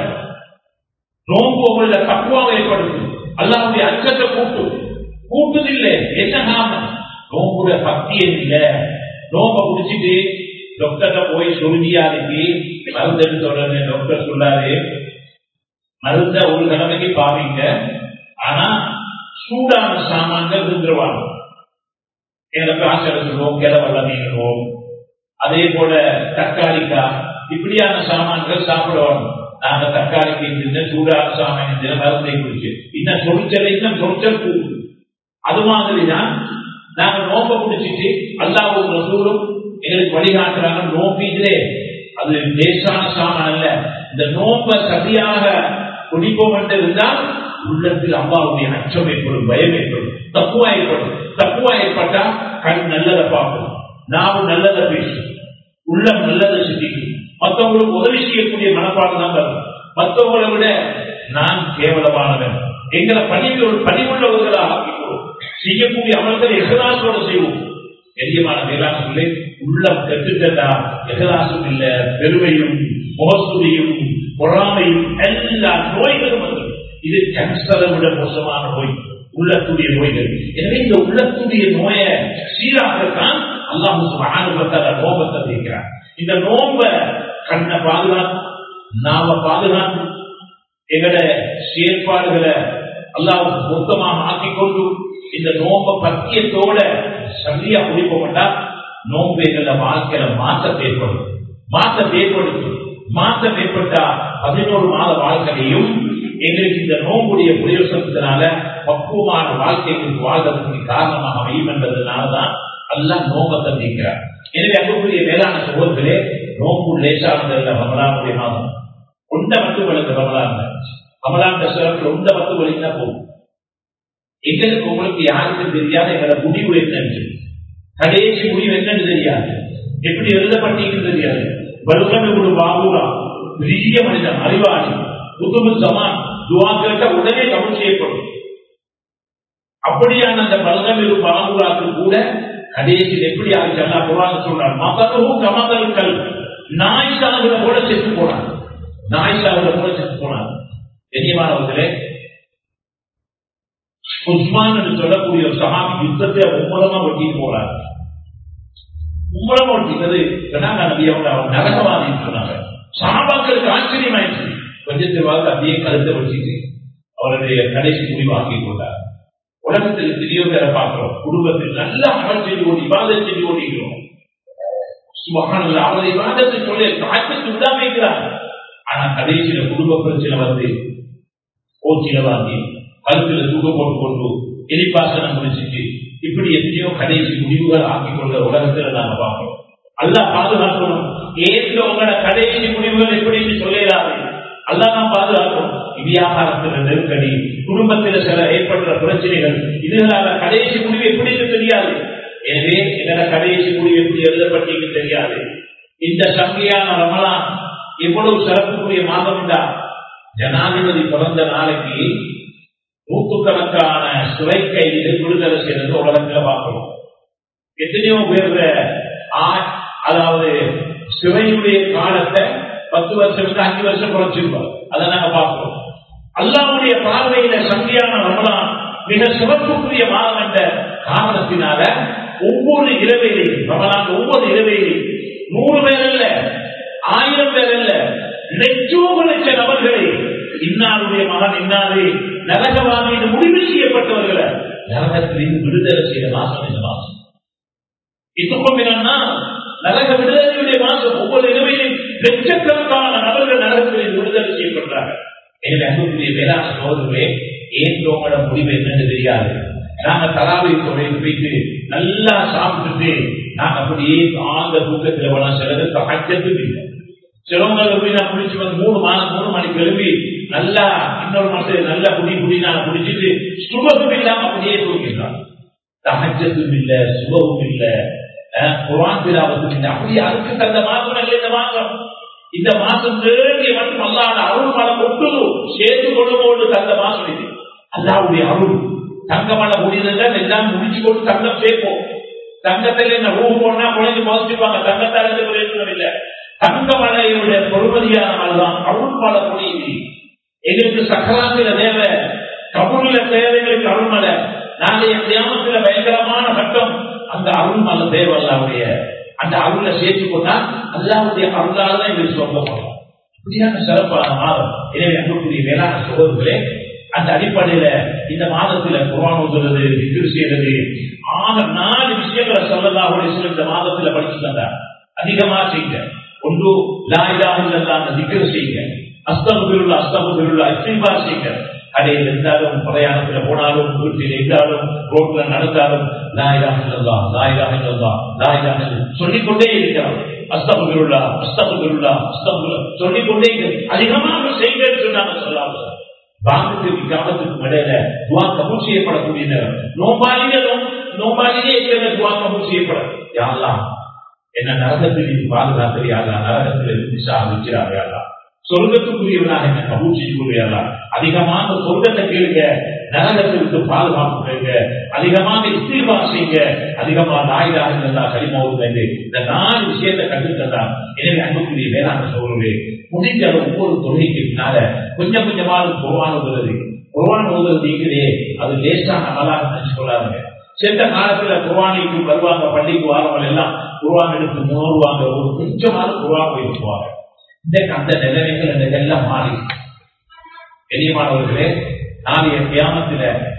நோம்பு உங்கள தப்புவாக ஏற்படுத்தும் அல்லாவுடைய அச்சத்தை கூட்டும் கூட்டுதில்லை என்ன காரணம் நோம்புடைய பக்தியம் இல்ல நோம்ப குடிச்சிட்டு டாக்டர்கிட்ட போய் சொல்லியாருக்கு மருந்து எடுத்த உடனே டாக்டர் சொல்லாரு மருந்த ஒரு கிழமைக்கு பாவீங்க ஆனா சூடான சாமான்கள் இருந்துருவாங்க எனக்கு ஆசை எடுத்துருவோம் கிளவல்ல மீனுவோம் அதே போல தக்காளிக்காய் இப்படியான சாமான்கள் சாப்பிடுவாங்க நாங்க தக்காளிக்கு இருந்த சூடான சாமான் இருந்த மருந்தை குடிச்சு இன்னும் சொரிச்சல் இன்னும் சொரிச்சல் கூடும் அது மாதிரிதான் நாங்க நோம்ப குடிச்சிட்டு அல்லாவும் ரசூலும் எங்களுக்கு வழிகாட்டுறாங்க நோம்பிலே அது லேசான சாமான் அல்ல இந்த நோம்ப சரியாக குடிப்போம் என்று இருந்தால் உள்ளத்தில் அம்மாவுடைய அச்சம் ஏற்படும் பயம் ஏற்படும் தப்புவா ஏற்படும் தப்புவா ஏற்பட்டா கண் நல்லதை பார்க்கும் நாவும் நல்லதை பேசும் உள்ளம் நல்லதை சிந்திக்கும் மற்றவங்களுக்கு உதவி செய்யக்கூடிய மனப்பாடு தான் வரும் மற்றவங்களை விட நான் கேவலமானவன் எங்களை பணிவு பணிவுள்ளவர்களாக ஆக்கிக்கொள்வோம் செய்யக்கூடிய அமல்களை எகலாசோடு செய்வோம் எரியமான மேலான சொல்லி உள்ளம் கெட்டுட்டா எகலாசும் இல்ல பெருமையும் முகசுதியும் பொறாமையும் எல்லா நோய்களும் வந்து இது கேன்சரை விட மோசமான நோய் உள்ளத்துடைய நோய்கள் எனவே இந்த உள்ளத்துடைய நோயை சீராகத்தான் அல்லாஹு சுபஹானுபத்தால நோபத்தை வைக்கிறார் இந்த நோம்ப கண்ணை பாதுகாப்பு நாம பாதுகாப்பு எங்கட செயற்பாடுகளை அல்லாவுக்கு மொத்தமாக ஆக்கிக்கொண்டு இந்த நோம்ப பத்தியத்தோட சரியா குடிப்போம்டா நோம்பு எங்கள வாழ்க்கையில மாற்றத்தை ஏற்படும் மாற்றத்தை ஏற்படுத்தும் மாற்றம் ஏற்பட்டா பதினோரு மாத வாழ்க்கையும் எங்களுக்கு இந்த நோம்புடைய பிரயோசனத்தினால பக்குவமான வாழ்க்கைக்கு வாழ்வதற்கு காரணமாக அமையும் என்பதனாலதான் எல்லாம் நோம்பத்தை நீக்கிறார் எனவே அங்குரிய மேலான சோழர்களே நோம்பு லேசானதல்ல ரமலானுடைய மாதம் உண்ட மட்டும் வளர்ந்து ரமலான் ரமலான் தசரத்தில் உண்ட மட்டும் வலிந்தா போகும் எங்களுக்கு உங்களுக்கு யாருக்கும் தெரியாது எங்களோட முடிவு என்னன்னு கடைசி முடிவு என்னன்னு தெரியாது எப்படி எழுதப்பட்டீங்கன்னு தெரியாது வலுக்கமே ஒரு பாபுரா பெரிய மனிதன் அறிவாளி குதுபு சமான் துவா கேட்ட உடனே கவனம் செய்யப்படும் அப்படியான அந்த பலகமிரு பாபுராக்கு கூட கடைசியில் எப்படி ஆச்சு அல்லா குரான் சொல்றான் மகனும் கமதல்கள் நாய் சாகுற போல செத்து போனான் நாய் சாகுற போல செத்து போனான் கண்ணியமானவர்களே உஸ்மான் என்று சொல்லக்கூடிய ஒரு சகாபி யுத்தத்தை மும்மரமா ஒட்டிட்டு போறார் மும்மரமா ஒட்டிக்கிறது கனாங்க நபி அவங்க அவர் நரகவாதின்னு சொன்னாங்க சகாபாக்களுக்கு ஆச்சரியமாயிடுச்சு கொஞ்சத்தை வாழ்க்கை அப்படியே கருத்தை வச்சுட்டு அவருடைய கடைசி முடிவாக்கி கொண்டார் உலகத்தில் எத்தனையோ பேரை பார்க்கிறோம் குடும்பத்தில் நல்ல அமல் செய்து ஓடி விவாதம் செய்து ஓடிக்கிறோம் சுபகானல்ல அவரை விவாதத்தை சொல்லி தாக்கத்து விடாம இருக்கிறார் ஆனா கடைசியில குடும்ப பிரச்சனை வந்து ஓச்சில வாங்கி கழுத்துல தூக்க போட்டு கொண்டு எலிப்பாசனம் முடிச்சுட்டு இப்படி எத்தனையோ கடைசி முடிவுகள் ஆக்கி கொண்ட உலகத்துல நாங்க பார்க்கிறோம் அல்லா பாதுகாக்கணும் ஏற்ற உங்களோட கடைசி முடிவுகள் எப்படின்னு சொல்லலாது அல்லா நான் பாதுகாக்கணும் வியாபாரத்துல நெருக்கடி குடும்பத்துல சில ஏற்படுற பிரச்சனைகள் இதனால கடைசி முடிவு எப்படின்னு தெரியாது எனவே இதனால கடைசி முடிவு எப்படி எழுதப்பட்டீங்க தெரியாது இந்த சங்கையான ரமலான் எவ்வளவு சிறப்புக்குரிய மாதம் தான் ஜனாதிபதி பிறந்த நாளைக்கு நூற்றுக்கணக்கான சிறை கைதிகள் விடுதலை செய்யறது உலகத்துல பார்க்கிறோம் எத்தனையோ பேர் அதாவது சிறையுடைய காலத்தை பத்து வருஷம் அஞ்சு வருஷம் குறைச்சிருப்பார் அதை நாங்க பார்க்கிறோம் அல்லாவுடைய பார்வையில சங்கியான ரமலான் மிக சிறப்புக்குரிய மாதம் என்ற காரணத்தினால ஒவ்வொரு இரவையிலையும் ரமலான் ஒவ்வொரு இரவையிலையும் நூறு பேர் அல்ல ஆயிரம் பேர் அல்ல லட்சோப லட்ச நபர்களை இன்னாருடைய மகன் இன்னாரே நரகவாதியின் முடிவு செய்யப்பட்டவர்களை நரகத்திலிருந்து விடுதலை செய்த மாசம் இந்த மாசம் இதுக்கும் என்னன்னா நரக விடுதலையுடைய மாசம் ஒவ்வொரு இரவையிலும் லட்சக்கணக்கான நபர்கள் நரகத்திலிருந்து விடுதலை செய்யப்படுறாங்க எனவே அன்புக்குரிய வேளாண் சோதர்களே ஏன் உங்களோட முடிவு என்னன்னு தெரியாது நாங்க தராவை தொழில் போயிட்டு நல்லா சாப்பிட்டுட்டு நாங்க அப்படியே ஆழ்ந்த தூக்கத்தில் வேணாம் சிலது அச்சத்துக்கு இல்லை சிலவங்க போய் நான் குடிச்சு வந்து மூணு மாதம் மூணு மணிக்கு எழுப்பி நல்லா இன்னொரு மாசம் நல்லா குடி குடி நான் குடிச்சிட்டு சுபகம் இல்லாம அப்படியே தூங்கிட்டான் தகஜத்தும் இல்ல சுபமும் இல்ல அஹ், குர்ஆன் திலாவத்தும் இல்ல அப்படி அதுக்கு தந்த மாசம் இல்லை இந்த மாசம் இந்த மாசம் வேண்டிய மட்டும் அல்லாத அருள் மலை கொட்டு சேர்த்து கொள்ளும்போது தந்த மாசம் இது அல்லாவுடைய அருள் தங்கமலை முடிந்ததுல எல்லாம் முடிச்சு கொண்டு தங்கம் சேர்ப்போம் தங்கத்தில் என்ன ரூ போனா குழந்தை பாசிட்டிவாங்க தங்கத்தால் எந்த பிரயோஜனம் இல்லை தங்கமலையுடைய பொறுமதியான மலைதான் அருள் மலை முடியுது எங்களுக்கு சக்கராத்திர தேவை கபூர்ல தேவைகளுக்கு அருள்மலை நாளைய கிராமத்துல பயங்கரமான சட்டம் அந்த அருள்மலை தேவை அல்லாவுடைய அந்த அருளை சேர்த்து கொண்டா அல்லாவுடைய அருளால தான் எங்களுக்கு சொல்லப்படும் இப்படியான சிறப்பான மாதம் எனவே அன்புக்குரிய வேளாண் சகோதரர்களே அந்த அடிப்படையில இந்த மாதத்துல குரான் ஓதுறது திக்ரு செய்யறது ஆக நாலு விஷயங்களை சொல்லலாம் இந்த மாதத்துல படிச்சு தந்தார் அதிகமா செய்யுங்க ஒன்று லாயிலாக இல்லல்லா அந்த திக்ரு செய்யுங்க அஸ்தகுருல்லா அஸ்தகுருல்லா இஸ்திபார் செய்யுங்க கடையில் இருந்தாலும் பிரயாணத்துல போனாலும் வீட்டில் இருந்தாலும் ரோட்ல நடந்தாலும் லாயிலாக இல்லல்லா லாயிலாக இல்லல்லா லாயிலாக சொல்லிக்கொண்டே இருக்கிறோம் அஸ்தகுருல்லா அஸ்தகுருல்லா அஸ்தகுருல்லா சொல்லிக்கொண்டே இருக்கிறோம் அதிகமாக செய்யுங்கன்னு சொன்னாங்க சொல்லாமல் வாங்குக்கு விகாமத்துக்கு இடையில துவா கபூல் செய்யப்படக்கூடிய நேரம் நோம்பாளிகளும் நோம்பாளிலே இருக்கிற துவா கபூல் செய்யப்படும் யாரெல்லாம் என்ன நரகத்தில் இது பாதுகாத்து யாரா நரகத்தில் இருந்து சாதிக்கிறார் யாரா சொர்க்கத்துக்குரியவனாக என்ன கபூல் செய்து கொள்கிறாரா அதிகமாக சொர்க்கத்தை கேளுங்க நரகத்திற்கு பாதுகாப்பு கேளுங்க அதிகமாக இஸ்திர்வா செய்யுங்க அதிகமாக நாயிலாக இருந்தா கரிமாவுங்க இந்த நாலு விஷயத்தை கற்றுத்தந்தான் எனவே அன்புக்குரிய வேளாண் சோழர்களே முடிஞ்ச அளவு ஒவ்வொரு தொழுகைக்கு பின்னால கொஞ்சம் கொஞ்சமாக குர்வான் ஓதுறது குர்வான் ஓதுறது இருக்குதே அது லேசான அமலாக நினைச்சு கொள்ளாதுங்க சென்ற காலத்துல குர்வானிக்கு வருவாங்க பள்ளிக்கு வாரவங்க எல்லாம் குர்வான் எடுத்து முன்னோருவாங்க ஒரு கொஞ்சமாவது குர்வான் போயிட்டு போவாங்க இந்த அந்த நிலைமைகள் இந்த எல்லாம் மாறி பெரியமானவர்களே நாளைய கியாமத்தில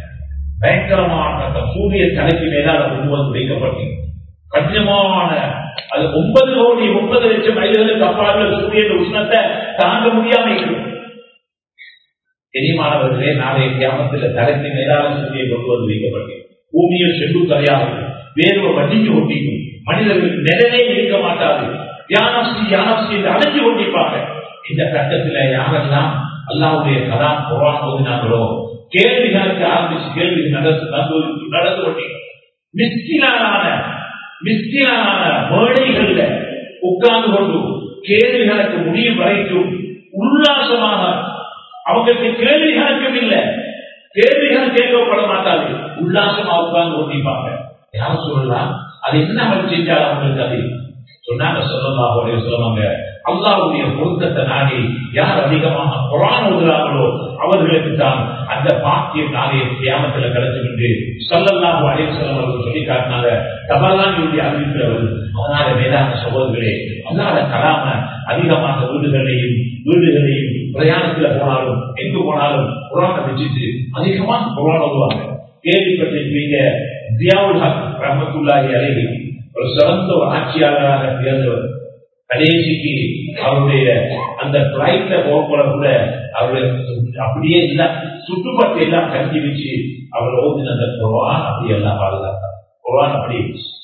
பயங்கரமான அந்த சூரிய தலைக்கு மேலால கொண்டு வந்து வைக்கப்பட்டு கடினமான அது ஒன்பது கோடி ஒன்பது லட்சம் மைல்களுக்கு அப்பால் சூரியன் உஷ்ணத்தை தாங்க முடியாம இருக்கும் பெரியமானவர்களே நாளைய கிராமத்தில் தலைக்கு மேலான சூரியன் கொண்டு வந்து வைக்கப்பட்டு பூமியில் சென்று தலையாகும் வேர்வை வட்டிக்கு ஒட்டிக்கும் மனிதர்களுக்கு நிழலே இருக்க மாட்டாது யானஸ்ரீ யானஸ்ரீ என்று அழைச்சி கொண்டிருப்பாங்க இந்த கட்டத்தில் யாரெல்லாம் அல்லாவுடைய கலாம் குரான் ஓதினாங்களோ கேள்விகளுக்கு ஆரம்பிச்சு கேள்வி நடந்து நடந்து நடந்து கொண்டீங்க மிஸ்கிலான மிஸ்கிலான மேடைகள்ல உட்கார்ந்து கொண்டு கேள்விகளுக்கு முடியும் வரைக்கும் உல்லாசமாக அவங்களுக்கு கேள்விகளுக்கும் இல்லை கேள்விகள் கேட்கப்பட மாட்டாது உல்லாசமா உட்கார்ந்து கொண்டிருப்பாங்க யாரும் சொல்லலாம் அது என்ன அவள் செஞ்சால் அவங்களுக்கு அது சொன்னாங்க சொல்லலாம் அவரே சொல்லுவாங்க அல்லாவுடைய பொருத்தத்தை நாடி யார் அதிகமாக குரான் ஓதுறாங்களோ அவர்களுக்கு தான் அந்த பாக்கியம் நாளைய தியானத்துல கிடைக்கும் என்று சொல்லலாம் அடைய சொல்லம் அவர்கள் சொல்லி காட்டினாங்க தபலானியுடைய அறிவிப்பில் வருது அதனால மேலான சகோதரர்களே அல்லாத கலாம அதிகமாக வீடுகளையும் வீடுகளையும் பிரயாணத்துல போனாலும் எங்கு போனாலும் குரானை வச்சுட்டு அதிகமாக குரான் ஓதுவாங்க கேள்விப்பட்டிருப்பீங்க தியாவுல் ஹக் ரஹமத்துல்லாஹி அலைஹி ஒரு சிறந்த ஒரு ஆட்சியாளராக தேர்ந்தவர் கடைசிக்கு அவருடைய அந்த பிளைட்ல போகக்கூட கூட அவருடைய அப்படியே எல்லாம் சுற்றுப்பட்டு எல்லாம் கஞ்சி வச்சு அவர் ஓதின அந்த குரான் அப்படி எல்லாம் பாதுகாத்தார் குரான் அப்படி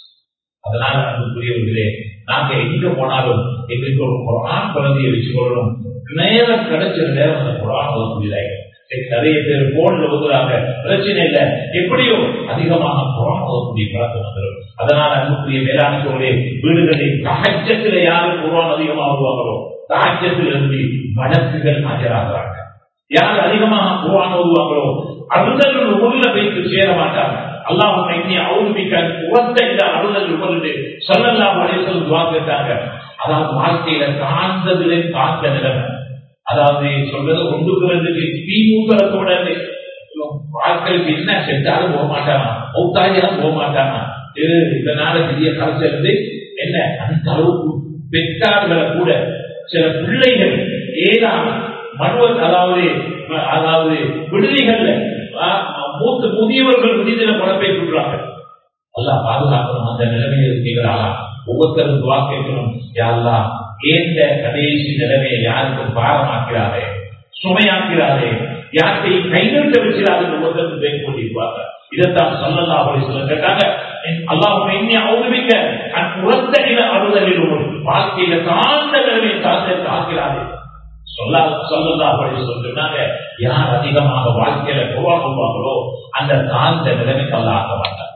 அதனால அன்புக்குரியவர்களே நாங்க எங்க போனாலும் எங்களுக்கு ஒரு குரான் குழந்தையை வச்சு கொள்ளணும் நேரம் கிடைச்ச நேரம் அந்த குரான் ஓத முடியல நிறைய பேர் போன்ல ஓதுறாங்க பிரச்சனை இல்லை எப்படியோ அதிகமாக குரான் ஓதக்கூடிய பழக்கம் வந்துடும் அதனால அன்புக்குரிய மேலான சோழே வீடுகளில் தாஜ்யத்தில் யாரு குரான் அதிகமாக ஓதுவாங்களோ தாஜ்யத்தில் இருந்து வழக்குகள் ஆஜராகிறாங்க யார் அதிகமாக குரான் ஓதுவாங்களோ அறுதல் ஊர்ல வைத்து சேர மாட்டாங்க அல்லாஹ் இன்னி அவுமிக்க உரத்த இந்த அறுதல் உமர்ந்து சொல்லலாம் வரைசல் துவா கேட்டாங்க அதாவது வாழ்க்கையில தாழ்ந்ததிலே தாழ்ந்த நிலைமை அதாவது சொல்றது ஒன்றுக்கிறதுக்கு தீ மூக்கிறதோட வாழ்க்கைக்கு என்ன செஞ்சாலும் போக மாட்டானா மௌத்தாயாலும் போக மாட்டானா இதனால பெரிய கருத்து இருந்து என்ன அந்த அளவுக்கு பெற்றார்களை கூட சில பிள்ளைகள் ஏதான மனுவல் அதாவது அதாவது விடுதிகள்ல மூத்த முதியவர்கள் விடுதியில குழப்பை சொல்றாங்க நல்லா பாதுகாக்கணும் அந்த நிலைமையில் இருக்கிறாளா ஒவ்வொருத்தரும் துவா கேட்கணும் யாரெல்லாம் ஏந்த கடைசி நிலைமையை யாருக்கும் பாரமாக்கிறாரே சுமையாக்கிறாரே யார்கிட்டையும் கைநிறுத்த வச்சிடாது ஒவ்வொருத்தரும் பேசி கொண்டிருப்பாங்க இதைத்தான் சொல்லலாம் அப்படி சொல்ல கேட்டாங்க அல்லாஹ் என்னை அவுமிக்க உரத்த நில அறுதலில் வாழ்க்கையில தாழ்ந்த நிலைமையை தாழ்ந்த தாக்கிறாரே சொல்லா சொல்லலாம் அப்படி சொன்னாங்க யார் அதிகமாக வாழ்க்கையில உருவாக்குவாங்களோ அந்த தாழ்ந்த நிலைமைக்கு அல்ல ஆக்க மாட்டார்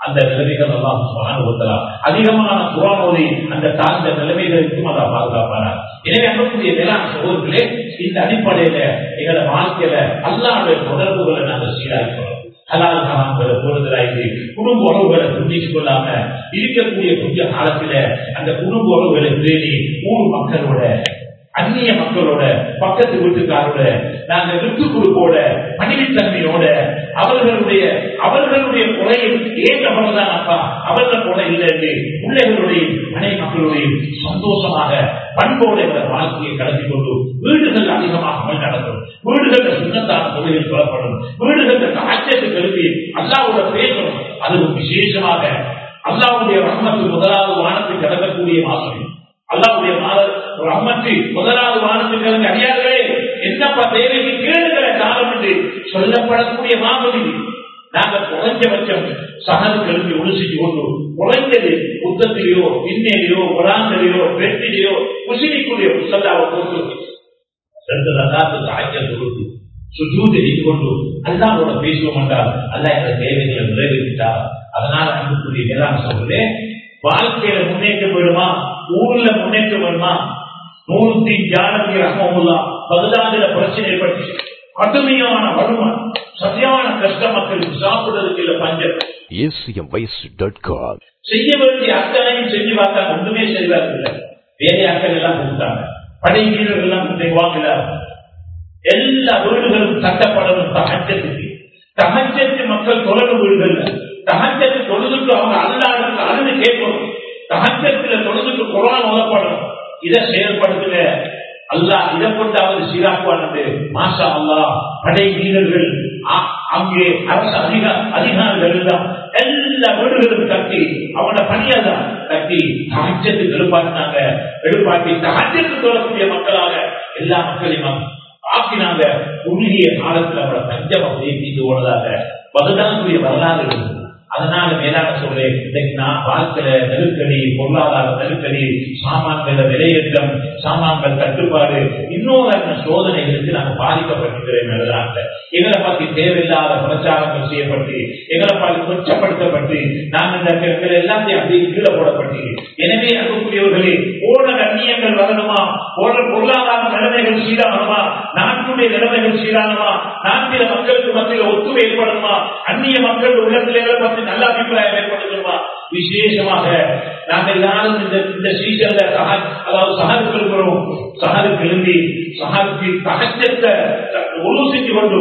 அந்த நிலைமைகள் எல்லாம் சுகானுபவத்தலா அதிகமான குரானோதி அந்த தாழ்ந்த நிலைமைகளுக்கும் அதை பாதுகாப்பானார் எனவே அன்புக்குரிய வேளாண் சகோதரர்களே இந்த அடிப்படையில எங்களோட வாழ்க்கையில அல்லாத தொடர்புகளை நாங்கள் சீராக்கிறோம் ஹலால் ஹராம்களை கூடுதலாகி குடும்ப உறவுகளை துண்டிச்சு கொள்ளாம இருக்கக்கூடிய கொஞ்ச காலத்துல அந்த குடும்ப உறவுகளை பேணி ஊர் மக்களோட அந்நிய மக்களோட பக்கத்து வீட்டுக்காரோட நாங்க விட்டு கொடுப்போட மனிதத்தன்மையோட அவர்களுடைய அவர்களுடைய குறையில் ஏன் அவர்தான் அப்பா அவர்கள் கூட இல்லை என்று பிள்ளைகளுடைய மனை மக்களுடைய சந்தோஷமாக பண்போட வாழ்க்கையை கடத்தி கொண்டு வீடுகள் அதிகமாக நடக்கும் வீடுகள் சுண்ணத்தான தொழிலில் சொல்லப்படும் வீடுகள் ஆச்சரியத்தை கருவி அல்லாவோட பேசணும் அதுவும் விசேஷமாக அல்லாவுடைய ரஹ்மத்து முதலாவது வானத்தில் கிடக்கக்கூடிய மாசம் அல்லாவுடைய ரஹ்மத்து முதலாவது வானத்தில் கிடந்த அடியார்களே என்னப்பா தேவைக்கு கேளுகிற காலம் என்று சொல்லப்படக்கூடிய மாபதி நாங்க குறைஞ்சபட்சம் சகல் கல்வி உணர்ச்சி கொண்டு குறைந்தது புத்தத்திலேயோ பின்னேலையோ குரான்களிலோ பெட்டிலேயோ குசினிக்குரிய புத்தல்லாவை போட்டு ரெண்டு ரகாத்து தாய்க்கல் கொடுத்து சுஜூதி நின்று கொண்டு அல்லாவோட பேசுவோம் என்றால் அல்ல என்ற தேவைகளை நிறைவேற்றிட்டார் அதனால அன்புக்குரிய வேளாண் சொல்றே வாழ்க்கையில முன்னேற்றம் வேணுமா ஊர்ல முன்னேற்றம் வேணுமா நூறுத்தி ஜானகி ரஹமுல்லா பகதாதுல பிரச்சனை ஏற்பட்டு கடுமையான வறுமை சரியான கஷ்ட மக்களுக்கு சாப்பிடுறதுக்கு இல்ல பஞ்சம் acmvoice.com செய்ய வேண்டிய அத்தனையும் செஞ்சு பார்த்தா ஒன்றுமே செய்வார்கள் வேலையாட்கள் எல்லாம் கொடுத்தாங்க படை வீரர்கள் எல்லாம் செய்வாங்க எல்லா வீடுகளும் கட்டப்படணும் தகச்சத்துக்கு தகச்சத்து மக்கள் தொழணும் வீடுகள் தகச்சத்து தொழுதுக்கு அவங்க அல்லாடுக்கு அழுது கேட்கணும் தகச்சத்துல தொழுதுக்கு குரான் ஓதப்படணும் இதை செயல்படுத்துங்க அல்லாஹ் இதை கொண்டாவது சீராக்குவான் மாசா அல்லா படை வீரர்கள் அ- அங்கே அரசு அதிக அதிகாரிகள் எல்லாம் எல்லா வீடுகளும் கட்டி அவனோட பணியாதான் கட்டி தகச்சத்துக்கு எழுப்பாட்டினாங்க எழுப்பாட்டி தகச்சத்துக்கு தொழக்கூடிய மக்களாக எல்லா மக்களையும் ஆக்கினாங்க குறுகிய காலத்துல அவரை பஞ்சம் அப்படியே தீர்ந்து போனதாக பகதானுடைய வரலாறு இருக்கு அதனால மேலான சொல்றேன் இன்னைக்கு நான் வாழ்க்கையில நெருக்கடி பொருளாதார நெருக்கடி சாமான்கள விலையேற்றம் சாமான்கள் தட்டுப்பாடு இன்னொரு அந்த சோதனைகளுக்கு நாங்கள் பாதிக்கப்பட்டிருக்கிறேன் மேலான எங்களை பத்தி தேவையில்லாத பிரச்சாரங்கள் செய்யப்பட்டு எங்களை பார்த்து கொச்சப்படுத்தப்பட்டு நாங்கள் இந்த எங்களை எல்லாத்தையும் அப்படியே கீழே போடப்பட்டு எனவே அன்புக்குரியவர்களே போன கண்ணியங்கள் வரணுமா போன பொருளாதார நிலைமைகள் சீராகணுமா நாட்டுடைய நிலைமைகள் சீராகணுமா நாட்டில மக்களுக்கு மத்தியில் ஒத்துமை ஏற்படணுமா அந்நிய மக்கள் உள்ளத்தில் பற்றி நல்ல அபிப்பிராயம் ஏற்படுத்தணுமா விசேஷமாக நாங்கள் எல்லாரும் இந்த இந்த சீசன்ல சஹா அதாவது சஹருக்கு இருக்கிறோம் சஹருக்கு எழுந்தி சஹருக்கு தகச்சத்தை ஒழு செஞ்சு கொண்டு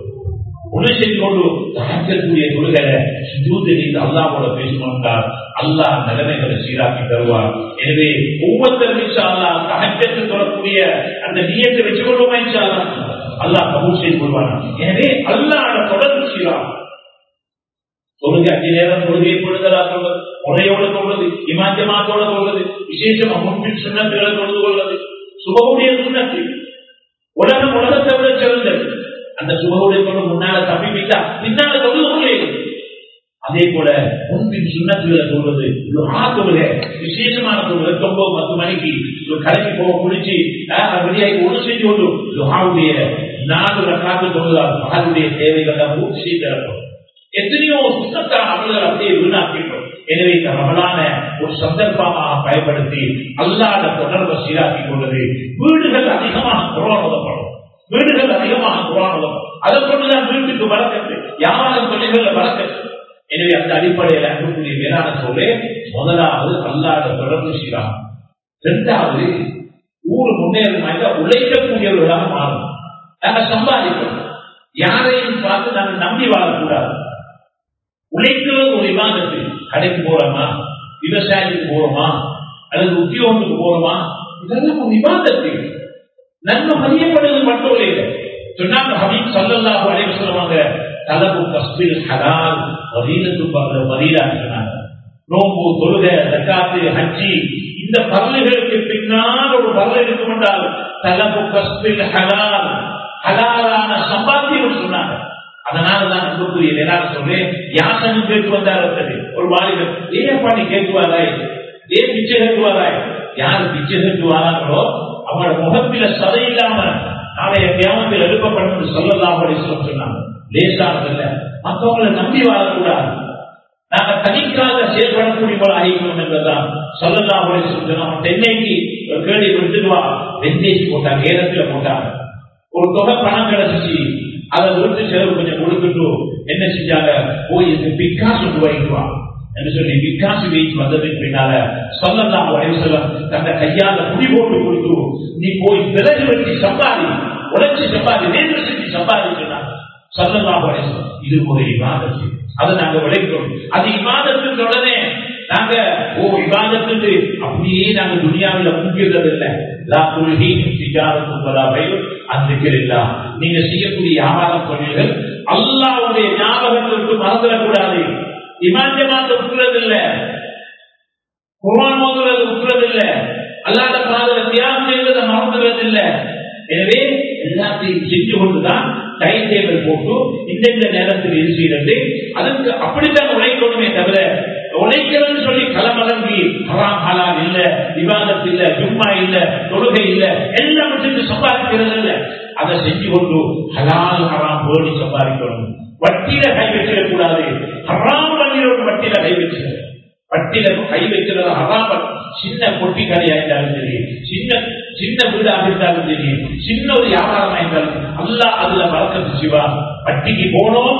ஒழு செஞ்சு கொண்டு தகச்சக்கூடிய தொழுகளை சுஜூத்தில் அல்லாவோட பேசணும்னால் அல்லாஹ் நிலைமைகளை சீராக்கி தருவார் எனவே ஒவ்வொருத்தரும் இன்ஷா அல்லாஹ் தகச்சத்து தொடரக்கூடிய அந்த நீயத்தை வச்சு கொள்வோமா இன்ஷா அல்லாஹ் அல்லாஹ் கபூல் செய்து கொள்வானா எனவே அல்லாஹ் தொடர்ந்து சீராகும் தொழுகை அஞ்சு நேரம் தொழுகையை பொழுதலா சொல்வது முறையோட சொல்றது இமாஞ்சமாத்தோட சொல்றது விசேஷமா முன்பின் சுண்ணத்துகளை தொழுது கொள்வது சுபகுடைய சுண்ணத்து உலகம் உலகத்தை விட சிறந்தது அந்த சுபகுடைய தொழில் முன்னால தப்பிப்பிட்டா பின்னால தொழுது கொள்ளையில அதே போல முன்பின் சுண்ணத்துகளை சொல்வது ஆ தொழுகை விசேஷமான தொழுகை ஒன்பது பத்து மணிக்கு ஒரு கடைக்கு போக குளிச்சு வெளியாகி ஒன்று செஞ்சு கொண்டு லுஹாவுடைய நாலு ரக்காத்து தொழுதால் மகளுடைய தேவைகளை பூர்த்தி செய்து தரப்படும் எத்தனையோ சுத்தத்தான அமல்கள் அப்படியே வீணாக்கிட்டோம் எனவே இந்த ரமலான ஒரு சந்தர்ப்பமாக பயன்படுத்தி அல்லாத தொடர்பை சீராக்கிக் கொண்டது வீடுகள் அதிகமாக குரான் உதப்படும் வீடுகள் அதிகமாக குரான் உதவும் அதை கொண்டுதான் வீட்டுக்கு வழக்கத்து யாரும் தொழில்கள் வழக்கத்து எனவே அந்த அடிப்படையில் அன்புக்குரிய வேளாண் சொல்லே முதலாவது அல்லாத தொடர்பு சீராகும் இரண்டாவது ஊர் முன்னேறும் உழைக்கக்கூடியவர்களாக மாறும் நாங்கள் சம்பாதிக்கணும் யாரையும் பார்த்து நாங்கள் நம்பி வாழக்கூடாது உழைக்கிறது ஒரு விவாதத்து கடைக்கு போறோமா விவசாயத்துக்கு போறோமா அல்லது உத்தியோகத்துக்கு போறோமா இதெல்லாம் ஒரு விவாதத்து நன்மை மதியப்படுவது மட்டும் இல்லை சொன்னாங்க ஹபீப் சல்லல்லாஹு அலைஹி சொல்லுவாங்க தலபு கஸ்பில் ஹலால் வதீலத்து பர்ற வதீலான்னு சொன்னாங்க நோம்பு தொழுக தக்காத்து ஹஜ்ஜி இந்த பரலுகளுக்கு பின்னால் ஒரு பரல் இருக்கும் என்றால் தலபு கஸ்பில் ஹலால் ஹலாலான சம்பாத்தியம் சொன்னாங்க அதனாலதான் அன்புக்குரிய வேளாண் சொல்றேன் யாசனம் கேட்டு வந்தார் ஒரு வாலிபர் ஏன் பண்ணி கேட்டுவாராய் ஏன் பிச்சை கேட்டுவாராய் யாரு பிச்சை கேட்டு வராங்களோ அவங்களோட முகத்தில சதை இல்லாம நாளைய கிராமத்தில் எழுப்பப்படும் சொல்லலாம் சொன்னாங்க லேசானது இல்ல மற்றவங்களை நம்பி வாழக்கூடாது நாங்க தனிக்காக செயல்படக்கூடியவர்கள் ஆகிக்கணும் என்பதுதான் சொல்லலாம் சொன்னோம் தென்னைக்கு ஒரு கேள்வி கொடுத்துட்டு வா வெந்தேசி போட்டாங்க ஏலத்துல போட்டாங்க ஒரு தொகை பணம் கிடைச்சிச்சு அதை விட்டு செலவு கொஞ்சம் கொடுத்துட்டு என்ன செஞ்சாங்க போய் இந்த பிக்காசு வாங்கிட்டு வா என்று சொல்லி பிக்காசு வீச்சு வந்ததுக்கு பின்னால சொல்லலாம் வரைசலம் தந்த கையால குடி போட்டு கொடுத்து நீ போய் விலகு வெட்டி சம்பாதி உழைச்சி சம்பாதி நேற்று செஞ்சு சம்பாதி சொன்னாங்க சொல்லலாம் வரைசலம் இது ஒரு இவாதத்து அதை நாங்க விளைக்கிறோம் அது இவாதத்துக்கு உடனே நாங்க ஓ விவாதத்துக்கு அப்படியே நாங்க துணியாவில் முக்கியது இல்லை லா குல்ஹி திஜாரத்தும் வலா பையும் அந்திக்கிறில்லா நீங்க செய்யக்கூடிய வியாபாரம் தொழில்கள் அல்லாவுடைய ஞாபகத்திற்கு மறந்துடக்கூடாது இமாஞ்சமாத்த விட்டுறது இல்ல குர்ஆன் ஓதுறது விட்டுறது இல்ல அல்லாத பாதல தியாகம் செய்வதை மறந்துறது இல்ல எனவே எல்லாத்தையும் செஞ்சு கொண்டுதான் டைம் டேபிள் போட்டு இந்த இந்த நேரத்தில் இது செய்யறது அதுக்கு அப்படித்தான் உழைக்கணுமே தவிர உழைக்கிறதுன்னு சொல்லி களமலங்கி ஹராம் ஹலால் இல்ல விவாதத்து இல்ல ஜும்மா இல்ல தொழுகை இல்ல எல்லாம் விட்டுட்டு சம்பாதிக்கிறது இல்ல அதை செஞ்சு கொண்டு ஹலால் ஹராம் போடி சம்பாதிக்கணும் வட்டியில கை வச்சிடக்கூடாது ஹராம் பண்ணிடணும் வட்டியில கை வச்சிட வட்டியில கை வைக்கிறது ஹராம் சின்ன பொட்டி கடையா இருந்தாலும் சரி சின்ன சின்ன வீடாக இருந்தாலும் சரி சின்ன ஒரு வியாபாரமா இருந்தாலும் அல்லா அதுல வழக்கத்து சிவா வட்டிக்கு போனோம்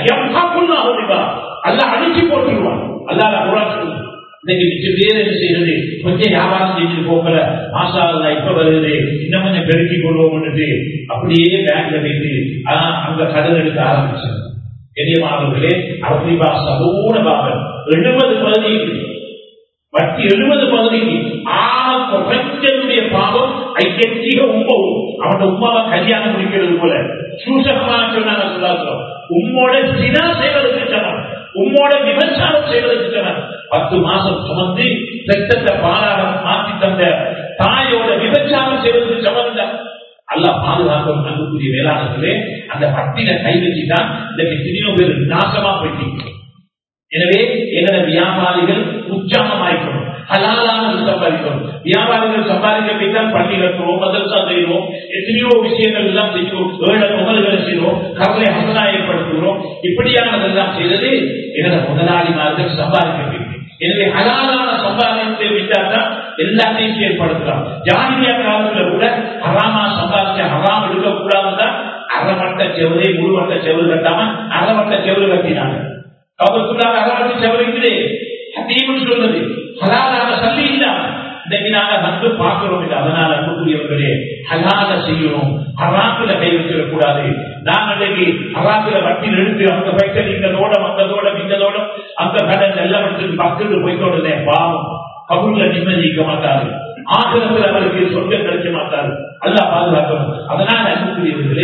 அல்ல அடிச்சு போட்டுருவான் அல்லாத குரான் சொல்லு இன்னைக்கு மிச்ச பேர் என்ன செய்யறது கொஞ்சம் வியாபாரம் செஞ்சுட்டு போகல மாசா அல்ல இப்ப வருது இன்னும் கொஞ்சம் பெருக்கி கொள்வோம்னு அப்படியே பேங்க்ல போயிட்டு அங்க கடன் எடுக்க ஆரம்பிச்சு பெரியமானவர்களே அரபிபா சமூன பாபன் எழுபது பகுதிக்கு வட்டி எழுபது பகுதிக்கு ஆக குறைஞ்சதுடைய பாவம் ஐக்கிய உம்மவும் அவனோட உமாவை கல்யாணம் முடிக்கிறது போல சூசகமா சொன்னாங்க சொல்லாக்கிறோம் உம்மோட சினா செய்வதற்கு சமம் உம்மோட விபச்சாரம் செய்வதற்கு சமம் பத்து மாசம் சுமந்து ரத்தத்தை பாலாக மாற்றி தந்த தாயோட விபச்சாரம் செய்வதற்கு சமம் தான் அல்ல பாதுகாப்பு அன்புக்குரிய வேளாண்மையிலே அந்த பட்டின கை வச்சுதான் இந்த எத்தனையோ பேர் நாசமா போயிட்டீங்க எனவே எங்களோட வியாபாரிகள் உற்சாகமாய்க்கணும் ஹலாலான சம்பாதிக்கணும் வியாபாரிகள் சம்பாதிக்க போய்தான் பள்ளி கட்டுவோம் மதரசா செய்வோம் எத்தனையோ விஷயங்கள் எல்லாம் செய்வோம் ஏழை முதல்களை செய்வோம் கவலை ஹசனா ஏற்படுத்துகிறோம் இப்படியானதெல்லாம் செய்தது எங்களோட முதலாளிமார்கள் சம்பாதிக்க வேண்டும் எனவே ஹலாலான சம்பாதித்தை விட்டால்தான் எல்லாத்தையும் செயல்படுத்தலாம் ஜானியா காலத்துல கூட ஹராமா சம்பாதிச்ச ஹராம் எடுக்கக்கூடாதுதான் அறமட்ட செவரை முழுவட்ட செவரு கட்டாம அறமட்ட செவரு கட்டினாங்க கபத்துள்ளாக அறமட்ட செவரு இருக்குது ஹத்தீம்னு சொல்றது ஹலாலான சல்லி இல்ல இன்னைக்கு நாங்க வந்து பார்க்கிறோம் இல்லை அதனால அன்புக்குரியவர்களே ஹலால செய்யணும் ஹராத்துல கை வச்சிடக் கூடாது நாங்க இன்னைக்கு ஹராத்துல வட்டியில் எடுத்து அங்க பைசல் இந்த தோடம் அந்த தோடம் இந்த தோடம் அந்த கடன் எல்லாம் எடுத்து பக்கத்து போய்க்கொண்டதே பாவம் கபூர்ல நிம்மதிக்க மாட்டாரு ஆசிரத்தில் அவருக்கு சொர்க்கம் கிடைக்க மாட்டாரு அல்லா பாதுகாக்கணும் அதனால அன்புக்குரியவர்களே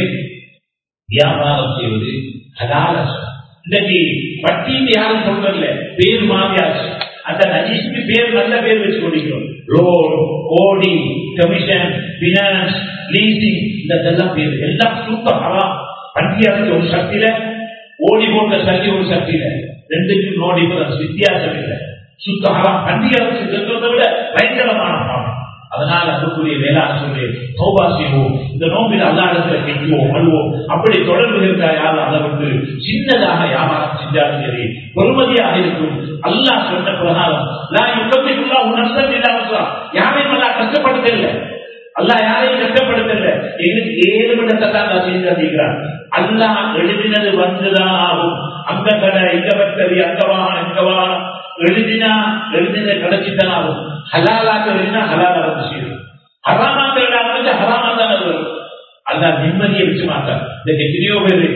வியாபாரம் செய்வது ஹலால இன்னைக்கு வட்டின்னு யாரும் சொல்றதில்ல பேர் மாறியாச்சு அந்த நஜீஸுக்கு பேர் நல்ல பேர் வச்சு கொண்டிருக்கிறோம் லோன் ஓடி கமிஷன் பினான்ஸ் லீசிங் இதெல்லாம் பேர் எல்லாம் சுத்தம் ஹராம் வட்டி அரசு ஒரு சக்தியில ஓடி போன்ற சக்தி ஒரு சக்தியில ரெண்டுக்கும் நோடி வித்தியாசம் இல்லை சுத்த ஹராம் வண்டி அரசு சென்றதை விட பயங்கரமான பாவம் அதனால் அன்புக்குரிய வேளாண் சொல்லி சௌபா செய்வோம் இந்த நோம்பில் அல்லா இடத்துல கெட்டுவோம் அழுவோம் அப்படி தொடர்பு இருக்கா யாரும் அதை விட்டு சின்னதாக வியாபாரம் செஞ்சாலும் சரி பொறுமதியாக இருக்கும் அல்லாஹ் சொன்ன பிரகாரம் நான் யுத்தத்திற்குள்ளா உன் நஷ்டம் இல்லாம யாரையும் அல்லா கஷ்டப்படுத்தல அல்லாஹ் யாரையும் கஷ்டப்படுத்தல எங்களுக்கு ஏழு விடத்தை தான் நான் செஞ்சு அதிக்கிறான் அல்லாஹ் எழுதினது வந்துதான் ஆகும் அந்த கடை இங்க பட்டது அந்த வாகனம் இந்த வாகனம் எழுதினா எழுதின கிடைச்சித்தான் ஆகும் ஹலாலாக எழுதினா ஹலாலாக விஷயம் ஹராமாக எழுதாங்க ஹராமா தான் வரும் அல்லா நிம்மதியை வச்சு மாட்டார் இந்த எத்தனையோ பேரு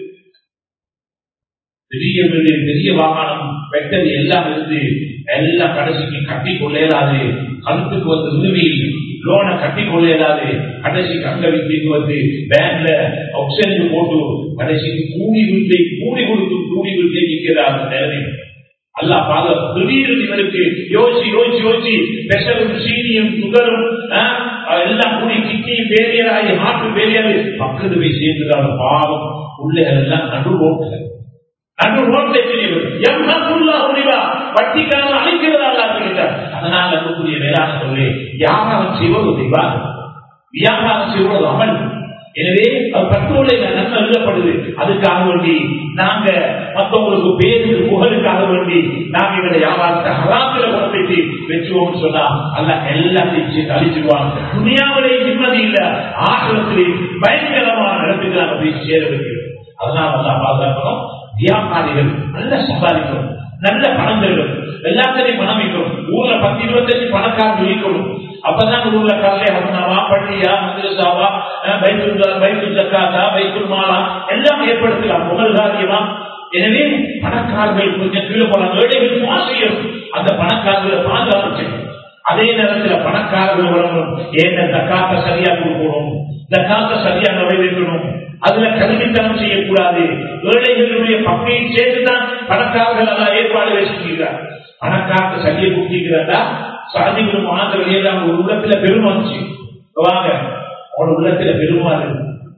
பெரிய வீடு பெரிய வாகனம் வெட்டது எல்லாம் இருந்து எல்லாம் கடைசிக்கு கட்டி கொள்ளையலாது கழுத்துக்கு வந்து உதவி லோனை கட்டி கொள்ளையலாது கடைசிக்கு அங்க வீட்டுக்கு வந்து பேங்க்ல ஆக்சிஜன் போட்டு கடைசிக்கு கூலி வீட்டை கூலி கொடுத்து கூலி வீட்டை நிற்கிறார் நிலைமை அல்லா பாத திடீர்னு இவருக்கு யோசிச்சு யோசிச்சு யோசிச்சு பெஷரும் சீனியும் சுகரும் எல்லாம் கூடி கிட்னியும் பேரியராகி ஹார்ட் பேரியாரு பக்கத்து போய் சேர்ந்துட்டாங்க பாவம் பிள்ளைகள் எல்லாம் நடு ரோட்ல நடு ரோட்ல வட்டிக்கான அழைக்கிறதா அல்லா சொல்லிட்டார் அதனால இருக்கக்கூடிய வேளாண் சொல்லி வியாபாரம் செய்வது ஒரு விவாதம் வியாபாரம் செய்வது அமல் எனவே அது பட்டோலை நன்மை எழுதப்படுது அதுக்காக வேண்டி நாங்க மத்தவங்களுக்கு பேருக்கு புகழுக்காக வேண்டி நாங்க எங்களை வியாபாரத்தை ஹராத்துல குழப்பிட்டு வச்சுவோம்னு சொன்னா அல்ல எல்லாத்தையும் சேர்த்து அழிச்சிருவாங்க துணியாவிலே நிம்மதி இல்ல ஆசிரத்திலே பயங்கரமான இடத்துக்கு நாங்க போய் சேர வைக்கிறோம் அதனால தான் பாதுகாக்கணும் வியாபாரிகள் நல்ல சம்பாதிக்கணும் நல்ல பணம் தரும் எல்லாத்திலையும் பணம் வைக்கணும் ஊர்ல பத்து இருபத்தஞ்சு பணக்காரர்கள் இருக்கணும் அப்பதான் ஊர்ல கல்லை ஹசனாவா பள்ளியா மதுரசாவா பைத்துல் பைத்துல் ஜக்காத்தா பைத்துல் மாலா எல்லாம் ஏற்படுத்தலாம் புகழ்காரியமா எனவே பணக்காரர்கள் கொஞ்சம் கீழே போன ஏழைகள் சுவாசியம் அந்த பணக்காரர்களை பாதுகாப்பு செய்யணும் அதே நேரத்தில் பணக்காரர்கள் வரணும் ஏன் தக்காத்த சரியா கொடுக்கணும் தக்காத்த சரியா நிறைவேற்றணும் அதுல கல்வித்தனம் செய்யக்கூடாது ஏழைகளுடைய பங்கை சேர்த்துதான் பணக்காரர்கள் எல்லாம் ஏற்பாடு வச்சிருக்கிறார் பணக்காரத்தை சரியை கொடுத்திருக்கிறதா சாதிகளும் மாணவர்கள் எல்லாம் ஒரு உள்ளத்துல பெருமாச்சு வாங்க ஒரு உள்ளத்துல பெருமாறு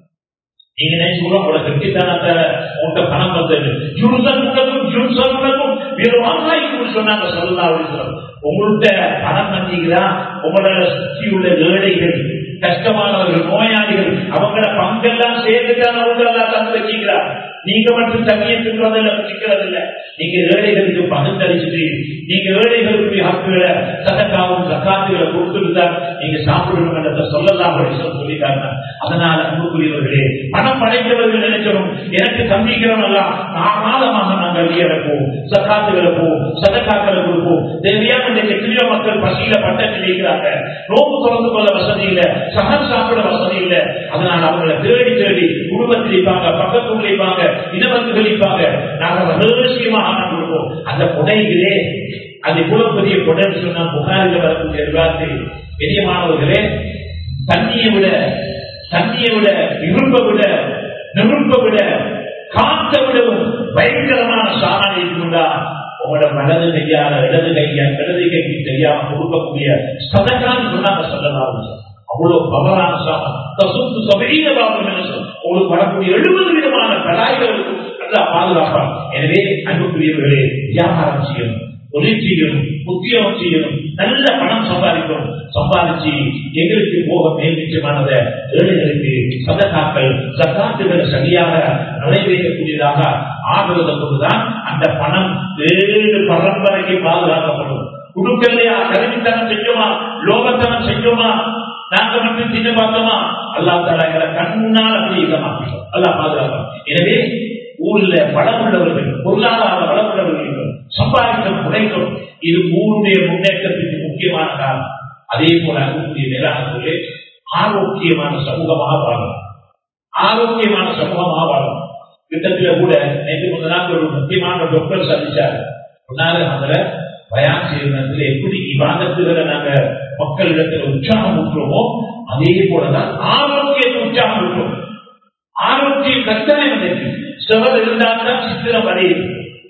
நீங்க நினைச்சுக்கணும் உங்களோட கட்சித்தானத்தை உங்கள்கிட்ட பணம் வந்தது ஜூசன் உலகம் ஜூசன் உலகம் வேறு வாங்காய்க்கு சொன்னாங்க சொல்லலாம் உங்கள்கிட்ட பணம் வந்தீங்களா உங்களோட சுற்றி உள்ள ஏழைகள் கஷ்டமானவர்கள் நோயாளிகள் அவங்கள பங்கெல்லாம் சேர்த்துதான் அவங்க எல்லாம் தந்து வச்சுக்கிறார் நீங்க மட்டும் தண்ணியை தின்றதில்ல குடிக்கிறதில்ல நீங்க ஏழைகளுக்கு பகிர்ந்தளிச்சுட்டு நீங்க ஏழைகளுக்கு ஹக்குகளை சதக்காவும் சக்காத்துகளை கொடுத்துட்டு நீங்க சாப்பிடணும் என்ற சொல்லலாம் சொல்லிட்டாங்க அதனால அன்புக்குரியவர்களே பணம் படைத்தவர்கள் நினைக்கணும் எனக்கு சந்திக்கிறோம் எல்லாம் நாமாதமாக நாங்கள் வெளியிடப்போம் சக்காத்துகளை போவோம் சதக்காக்களை கொடுப்போம் தேவையான இந்த எத்தனையோ மக்கள் பசியில பட்ட நினைக்கிறாங்க நோம்பு திறந்து கொள்ள வசதி இல்ல சகன் சாப்பிட வசதி இல்ல அதனால அவங்களை தேடி தேடி குடும்பத்தில் இருப்பாங்க பக்கத்துல இருப்பாங்க இனவர்கள் இருப்பாங்க நாங்க ரகசியமாக கொடுப்போம் அந்த கொடைகளே அது இவ்வளவு பெரிய கொடைன்னு சொன்னா புகாரில் வரக்கூடிய வார்த்தை பெரிய மாணவர்களே தண்ணியை விட தண்ணியை விட இருப்பை விட நெருப்பை விட காற்றை விடவும் பயங்கரமான சாதனை இருக்குண்டா உங்களோட வலது கையால இடது கையா இடது கைக்கு தெரியாம கொடுக்கக்கூடிய சதக்கான்னு சொன்னாங்க சொல்லலாம் அவ்வளவு பவரான சாதம் தசுத்து சபையில பாபம் உங்களுக்கு வரக்கூடிய எழுபது விதமான கலாய்களுக்கும் நல்லா பாதுகாப்பான் எனவே அன்புக்குரியவர்களே வியாபாரம் செய்யணும் தொழில் செய்யணும் உத்தியோகம் செய்யணும் நல்ல பணம் சம்பாதிக்கணும் சம்பாதிச்சு எங்களுக்கு போக மேல்மிச்சமானத ஏழைகளுக்கு சதக்காக்கள் சக்காத்துகளை சரியாக நிறைவேற்றக்கூடியதாக ஆகிறத கொண்டுதான் அந்த பணம் ஏழு பரம்பரைக்கு பாதுகாக்கப்படும் குடுக்கலையா கருவித்தனம் செய்யுமா லோகத்தனம் செய்யுமா நாங்க மட்டும் தின்னு பார்த்தோமா அல்லா தாலா எங்களை கண்ணால் அப்படி இல்லமா அல்லா பாதுகாப்போம் எனவே ஊர்ல வளம் உள்ளவர்கள் பொருளாதார வளம் உள்ளவர்கள் சம்பாதிக்கும் உழைக்கும் இது ஊருடைய முன்னேற்றத்திற்கு முக்கியமான காரணம் அதே போல அன்புக்குரிய மேலானவர்களே ஆரோக்கியமான சமூகமாக வாழும் ஆரோக்கியமான சமூகமாக வாழும் கிட்டத்துல கூட நேற்று கொஞ்ச நாள் ஒரு முக்கியமான டாக்டர் சந்திச்சாரு முன்னால அதுல பயான் செய்யறதுல எப்படி விவாதத்துகளை நாங்க மக்களிடத்தில் உற்சாகம் ஊற்றுறோமோ அதே போலதான் ஆரோக்கியத்தை உற்சாகம் ஊற்றுறோம் ஆரோக்கியம் கட்டாயம் இருக்கு செவல் இருந்தால் தான் சித்திரம் வரையும்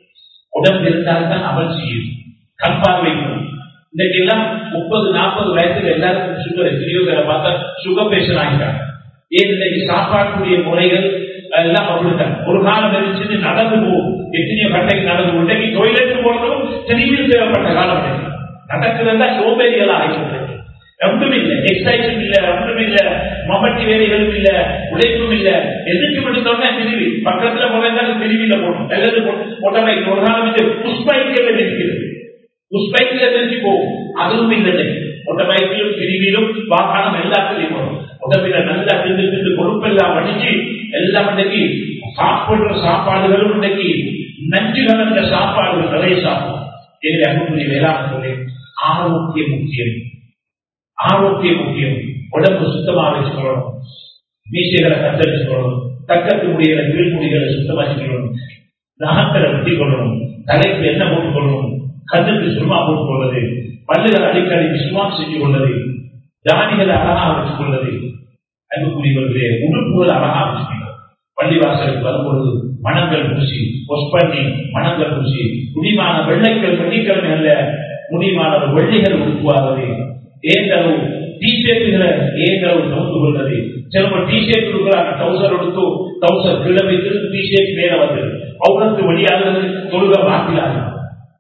உடம்பு இருந்தால் தான் அமல் செய்யும் கண் பார்வைக்கும் இன்னைக்கு எல்லாம் முப்பது நாற்பது வயசுல எல்லாருக்கும் சுகர் எத்தனையோ பேரை பார்த்தா சுகர் பேஷன் ஆகிட்டாங்க ஏன் இன்னைக்கு சாப்பாட்டுடைய முறைகள் எல்லாம் அப்படித்தான் ஒரு காலம் இருந்துச்சு நடந்து போகும் எத்தனையோ கட்டைக்கு நடந்து இன்றைக்கு டொய்லெட் போறதும் தெளிவில் தேவைப்பட்ட காலம் இருக்கு நடக்கிறதா சோம்பேறிகள் ஆகிட்டு ஒன்றும் இல்லை எக்ஸசைஸும் இல்ல ஒன்றும் இல்ல மம்பட்டி வேலைகளும் இல்ல உழைப்பும் இல்ல எதுக்கு விடுத்தோம்னா பிரிவு பக்கத்துல முறைந்தாலும் பிரிவில போடணும் அல்லது மொட்டை பைக் ஒரு காலம் வந்து புஷ்பைக்கில் இருக்கிறது புஷ்பைக்கில் தெரிஞ்சு போகும் அதுவும் இல்லை மொட்டை பைக்கிலும் பிரிவிலும் வாகனம் எல்லாத்துலயும் வரும் உடம்பில நல்லா திண்டு திண்டு கொழுப்பெல்லாம் வடிச்சு எல்லாம் இன்னைக்கு சாப்பிடுற சாப்பாடுகளும் இன்னைக்கு நஞ்சு கலந்த சாப்பாடுகள் நிறைய சாப்பிடும் எனவே அன்புக்குரிய வேளாண் சொல்லி ஆரோக்கியம் முக்கியம் ஆரோக்கியம் முக்கியம் உடம்பு சுத்தமாக வச்சுக்கணும் மீசைகளை கத்தரிச்சுக்கணும் தக்கத்து முடிகளை கீழ்முடிகளை சுத்தமா வச்சுக்கணும் நகங்களை வெட்டி கொள்ளணும் தலைக்கு எண்ணெய் போட்டுக் கொள்ளணும் கண்ணுக்கு சுருமா போட்டுக் கொள்வது பல்லுகள் அடிக்கடி விசுவாம் செஞ்சு கொள்வது தானிகளை அழகாக வச்சுக் கொள்வது அன்புக்குரியவர்களே உடுப்புகள் அழகாக வச்சுக்கணும் பள்ளிவாசலுக்கு வரும்பொழுது மனங்கள் பூசி பொஸ் பண்ணி மனங்கள் பூசி முடிமான வெள்ளைகள் வெள்ளிக்கிழமை அல்ல முடிமான வெள்ளிகள் உருவாவது ஏந்தளவு டிஷர்ட்டுகளை ஏந்தளவு நோந்து கொள்வது சிலவங்க டிஷர்ட் கொடுக்குறாங்க டவுசர் எடுத்து டவுசர் கீழே வைத்து டிஷர்ட் மேல வந்து அவுரத்து வெளியாகிறது தொழுக மாற்றினார்கள்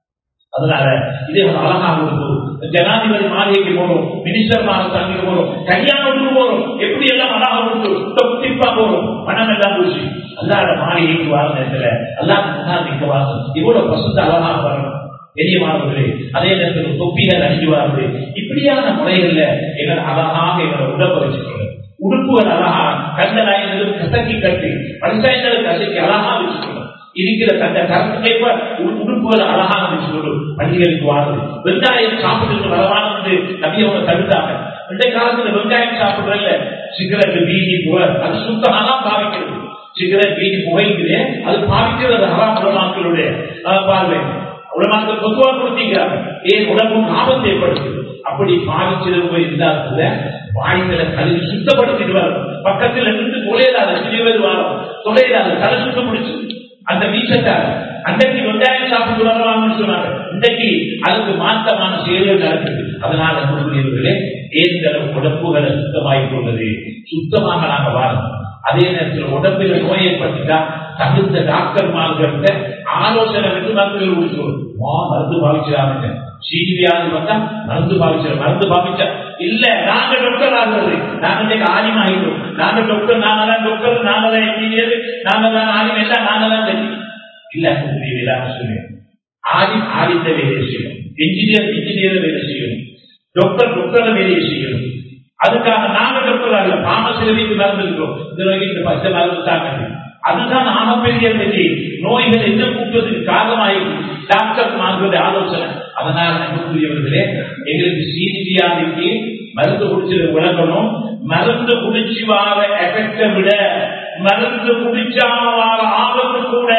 அதனால இதே ஒரு அழகாக இருக்கும் ஜனாதிபதி மாளிகைக்கு போறோம் மினிஸ்டர் மாறு தங்கிட்டு போறோம் கல்யாணத்துக்கு போறோம் எப்படி எல்லாம் அழகாக இருக்கும் தொட்டிப்பா போறோம் பணம் எல்லாம் பூசி அல்லாட மாளிகைக்கு வர நேரத்துல அல்லாஹ் முன்னால் நிற்க வாசம் இவ்வளவு பசுந்த அழகாக வரணும் பெரியமானவர்களே அதே நேரத்தில் தொப்பிகள் அணிஞ்சு வருது இப்படியான முறைகள்ல எங்களை அழகாக எங்களை உடம்ப வச்சுக்கணும் உடுப்புகள் அழகா கண்டலாயங்களும் கசக்கி கட்டி பஞ்சாயங்களும் கசக்கி அழகா வச்சுக்கணும் இருக்கிற தந்த கருத்துக்கேற்ப உடுப்புகள் அழகாக வச்சுக்கணும் பள்ளிகளுக்கு வாருது வெங்காயம் சாப்பிட்டு வரவானது நபியவங்க தடுத்தாங்க இந்த காலத்துல வெங்காயம் சாப்பிடுறதுல சிகரெட் பீடி புகை அது சுத்தமாக பாவிக்கிறது சிகரெட் பீடி புகைக்குது அது பாவிக்கிறது ஹராம் உலமாக்களுடைய பார்வை உலமாக்கள் பொதுவாக கொடுத்தீங்கிறாங்க ஏன் உடம்புக்கு ஆபத்து ஏற்படுது அப்படி பாவிச்சிருக்க இருந்தால் வாய்களை கழுவி சுத்தப்படுத்திட்டு வரும் பக்கத்தில் இருந்து தொலையிலாத சிறிய பேர் வரும் தொலையிலாத தலை சுத்தம் முடிச்சு அந்த வீச்சத்தார் அன்றைக்கு வெங்காயம் சாப்பிட்டு வரலாம்னு சொன்னாங்க இன்றைக்கு அதுக்கு மாற்றமான செயல்கள் நடக்குது அதனால நண்பர்களே ஏந்த உடம்புகளை சுத்தமாகிக் கொண்டது சுத்தமாக நாங்க வாழணும் அதே நேரத்தில் உடம்பில் நோய் ஏற்பட்டுட்டா தகுந்த டாக்டர்மார்கிட்ட ஆலோசனை விட்டு மருந்துகள் குடிச்சோம் மருந்து பாவிச்சிடாம சீனி வியாதி வந்தா மருந்து பாவிச்சிட மருந்து பாவிச்சா இல்ல நாங்க டாக்டர் ஆகுறது நாங்க இன்னைக்கு ஆலிம் ஆகிட்டோம் நாங்க டாக்டர் நாங்க தான் டாக்டர் நாங்க தான் இன்ஜினியர் நாங்க தான் ஆலிம் எல்லாம் நாங்க தான் தெரியும் இல்ல புரியல சொல்லுவேன் ஆலிம் ஆலித்த வேலையை செய்யணும் இன்ஜினியர் இன்ஜினியர் வேலை செய்யணும் டாக்டர் டாக்டர் வேலையை செய்யணும் அதுக்காக நாங்க டாக்டர் ஆகல பாமசில வீட்டு மருந்து இருக்கிறோம் இந்த வரைக்கும் இந்த பச்சை மருந்து தாங்க அதுதான் ஆகப்பெரிய வெற்றி நோய்கள் என்ன கூட்டுவதற்கு காரணமாயிருக்கு டாக்டர் மாறுவது ஆலோசனை அதனால் அன்புக்குரியவர்களே எங்களுக்கு சீனியாதிக்கு மருந்து குடிச்சது விளக்கணும் மருந்து குடிச்சு வார எஃபெக்டை விட மருந்து குடிச்சா வார ஆபத்து கூட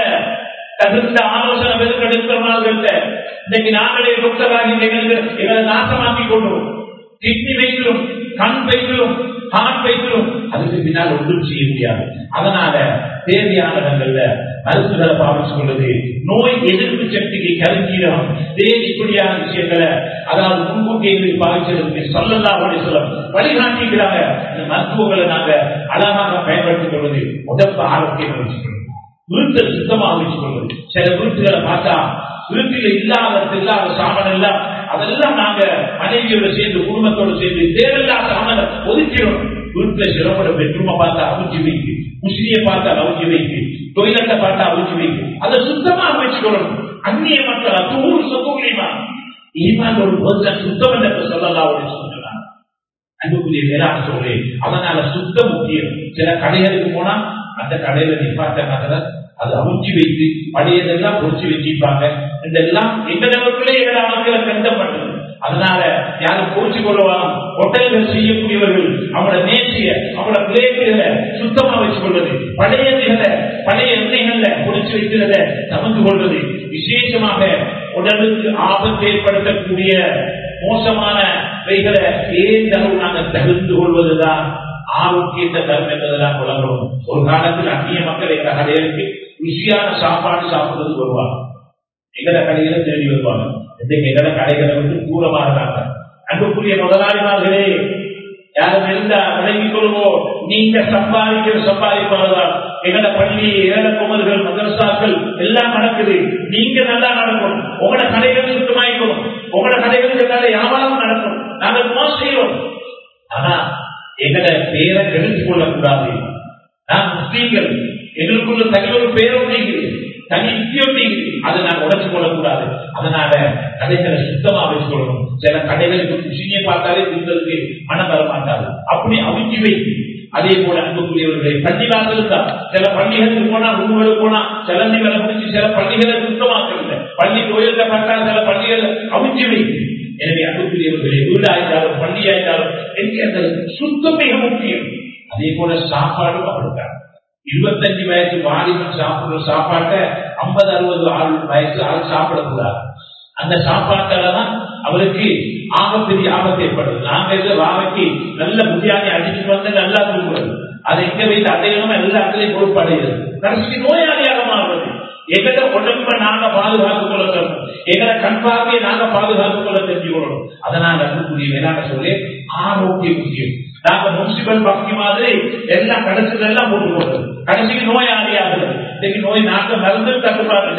தகுந்த ஆலோசனை பெருக்கெடுக்கிறவர்கள்ட்ட இன்னைக்கு நாங்களே டாக்டர் ஆகி எங்களுக்கு எங்களை நாசமாக்கி கொண்டோம் கிட்னி வைக்கிறோம் கண் வைக்கிறோம் ஹார்ட் வைக்கிறோம் அதுக்கு பின்னால் ஒன்றும் செய்ய முடியாது அதனால தேவையான இடங்கள்ல மருந்துகளை பாவிச்சு கொள்வது நோய் எதிர்ப்பு சக்திக்கு கருஞ்சீரம் தேடி இப்படியான விஷயங்களை அதாவது முன்கூட்டி எங்களுக்கு பாவிச்சதற்கு சொல்லலாம் சொல்லம் வழிகாட்டிக்கிறாங்க இந்த மருத்துவங்களை நாங்க அழகாக பயன்படுத்திக் கொள்வது உடம்பு ஆரோக்கியம் வச்சுக்கொள்வது வீட்டை சுத்தமாக வச்சுக் கொள்வது சில வீட்டுகளை பார்த்தா வீட்டில் இல்லாத இல்லாத சாமன் எல்லாம் அதெல்லாம் நாங்க மனைவியோட சேர்ந்து குடும்பத்தோட சேர்ந்து தேவையில்லாத சாமனை ஒதுக்கிறோம் வீட்டுல சிறப்போட பெட்ரூமை பார்த்தா அவிச்சு வைக்கு முஸ்லிய பார்த்தா அவிச்சு வைக்கு டொய்லெட்டை பார்த்தா அவிச்சு வைக்கு அதை சுத்தமாக வச்சுக்கணும் அந்நிய மக்கள் தூர் சொத்துமா ஈமான் ஒரு பர்சன் சுத்தம் என்று சொல்லலாம் அப்படின்னு சொல்றாங்க அன்புக்குரிய மேலான சொல்லி அதனால சுத்த முக்கியம் சில கடைகளுக்கு போனா அந்த கடையில நிப்பாட்ட அது அவிச்சு வைத்து பழையதெல்லாம் பொறிச்சு வச்சிருப்பாங்க இதெல்லாம் எங்க அளவுக்குள்ளே எங்களை மக்களை கருதப்பட்டது அதனால யாரும் பொறிச்சு கொள்ளுவாங்க ஹோட்டல்கள் செய்யக்கூடியவர்கள் அவங்களோட மேசிய அவங்களோட பிளேட்டுகளை சுத்தமா வச்சு கொள்வது பழைய திகளை பழைய எண்ணெய்கள்ல பொறிச்சு வைக்கிறத தமந்து கொள்வது விசேஷமாக உடலுக்கு ஆபத்து ஏற்படுத்தக்கூடிய மோசமான வைகளை ஏன் அளவு நாங்கள் தகுந்து கொள்வதுதான் ஆரோக்கியத்தை தரும் என்பதெல்லாம் வழங்கணும் ஒரு காலத்தில் அந்நிய மக்கள் எங்க கடைகளுக்கு ருசியான சாப்பாடு சாப்பிடுறது வருவாங்க எங்கட கடைகளை தேடி வருவாங்க இன்றைக்கு எங்கட கடைகளை விட்டு தூரமா இருக்காங்க அன்புக்குரிய முதலாளிமார்களே யாரும் இருந்தா விளங்கிக் கொள்வோம் நீங்க சம்பாதிக்கிற சம்பாதிப்பாளர்கள் எங்கட பள்ளி ஏழ குமர்கள் மதரசாக்கள் எல்லாம் நடக்குது நீங்க நல்லா நடக்கும் உங்களோட கடைகள் சுத்தமாயிக்கணும் உங்களோட கடைகளுக்கு நல்ல வியாபாரம் நடக்கும் நாங்கள் மோசம் செய்வோம் ஆனா எங்கட பேரை கெடுத்துக் கொள்ளக்கூடாது நான் முஸ்லீம்கள் எங்களுக்குள்ள தனி ஒரு பேரும் நீங்குது தனி யுக்தியும் நீங்குது அதை நான் உடச்சு கொள்ளக்கூடாது அதனால கடைகளை சுத்தமா வச்சுக்கொள்ளணும் சில கடைகளுக்கு குஷியை பார்த்தாலே உங்களுக்கு மனம் வர மாட்டாது அப்படி அவிஞ்சி வைத்து அதே போல அன்புக்குரியவர்களை பள்ளி வாசலுக்கா சில பள்ளிகளுக்கு போனா ரூம்களுக்கு போனா சிலந்தி வேலை முடிச்சு சில பள்ளிகளை சுத்தமாக்கவில்லை பள்ளி கோயில்ல பார்த்தா சில பள்ளிகள் அவிஞ்சி வைத்து எனவே அன்புக்குரியவர்களை வீடு ஆய்ந்தாலும் பள்ளி ஆய்ந்தாலும் எனக்கு அந்த சுத்தம் மிக முக்கியம் அதே போல சாப்பாடும் அப்படித்தான் இருபத்தஞ்சு வயசு வாலிபன் சாப்பிடுற சாப்பாட்டை ஐம்பது அறுபது ஆள் வயசு ஆள் சாப்பிடக்கூடாது அந்த சாப்பாட்டால தான் அவருக்கு ஆகப்பெரிய ஆபத்து ஏற்படுது நாங்க இருக்க வாழைக்கு நல்ல பிரியாணி அடிச்சுட்டு வந்து நல்லா தூங்குறது அதை எங்க வைத்து அடையணும் எல்லா இடத்துலையும் பொறுப்படைகிறது கடைசி நோயாளியாக மாறுறது எங்கட உடம்ப நாங்க பாதுகாத்துக் கொள்ள தரணும் எங்கட கண் பார்வையை நாங்க பாதுகாத்துக் கொள்ள தெரிஞ்சு கொள்ளணும் அதனால அன்புக்குரிய மேலாக சொல்லி ஆரோக்கிய முக்கியம் நாங்க முனிசிபல் பக்தி மாதிரி எல்லாம் கடைசியில எல்லாம் போட்டு போடுறது கடைசிக்கு நோய் ஆகியாகிறது இன்னைக்கு நோய் நாங்க மருந்து தட்டுப்பாடு இன்னைக்கு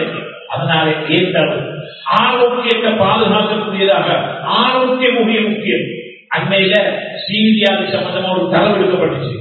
அதனால ஏற்றாலும் ஆரோக்கியத்தை பாதுகாக்கக்கூடியதாக ஆரோக்கியம் மிக முக்கியம் அண்மையில சீரியாவு சம்பந்தமா ஒரு தரவு எடுக்கப்பட்டுச்சு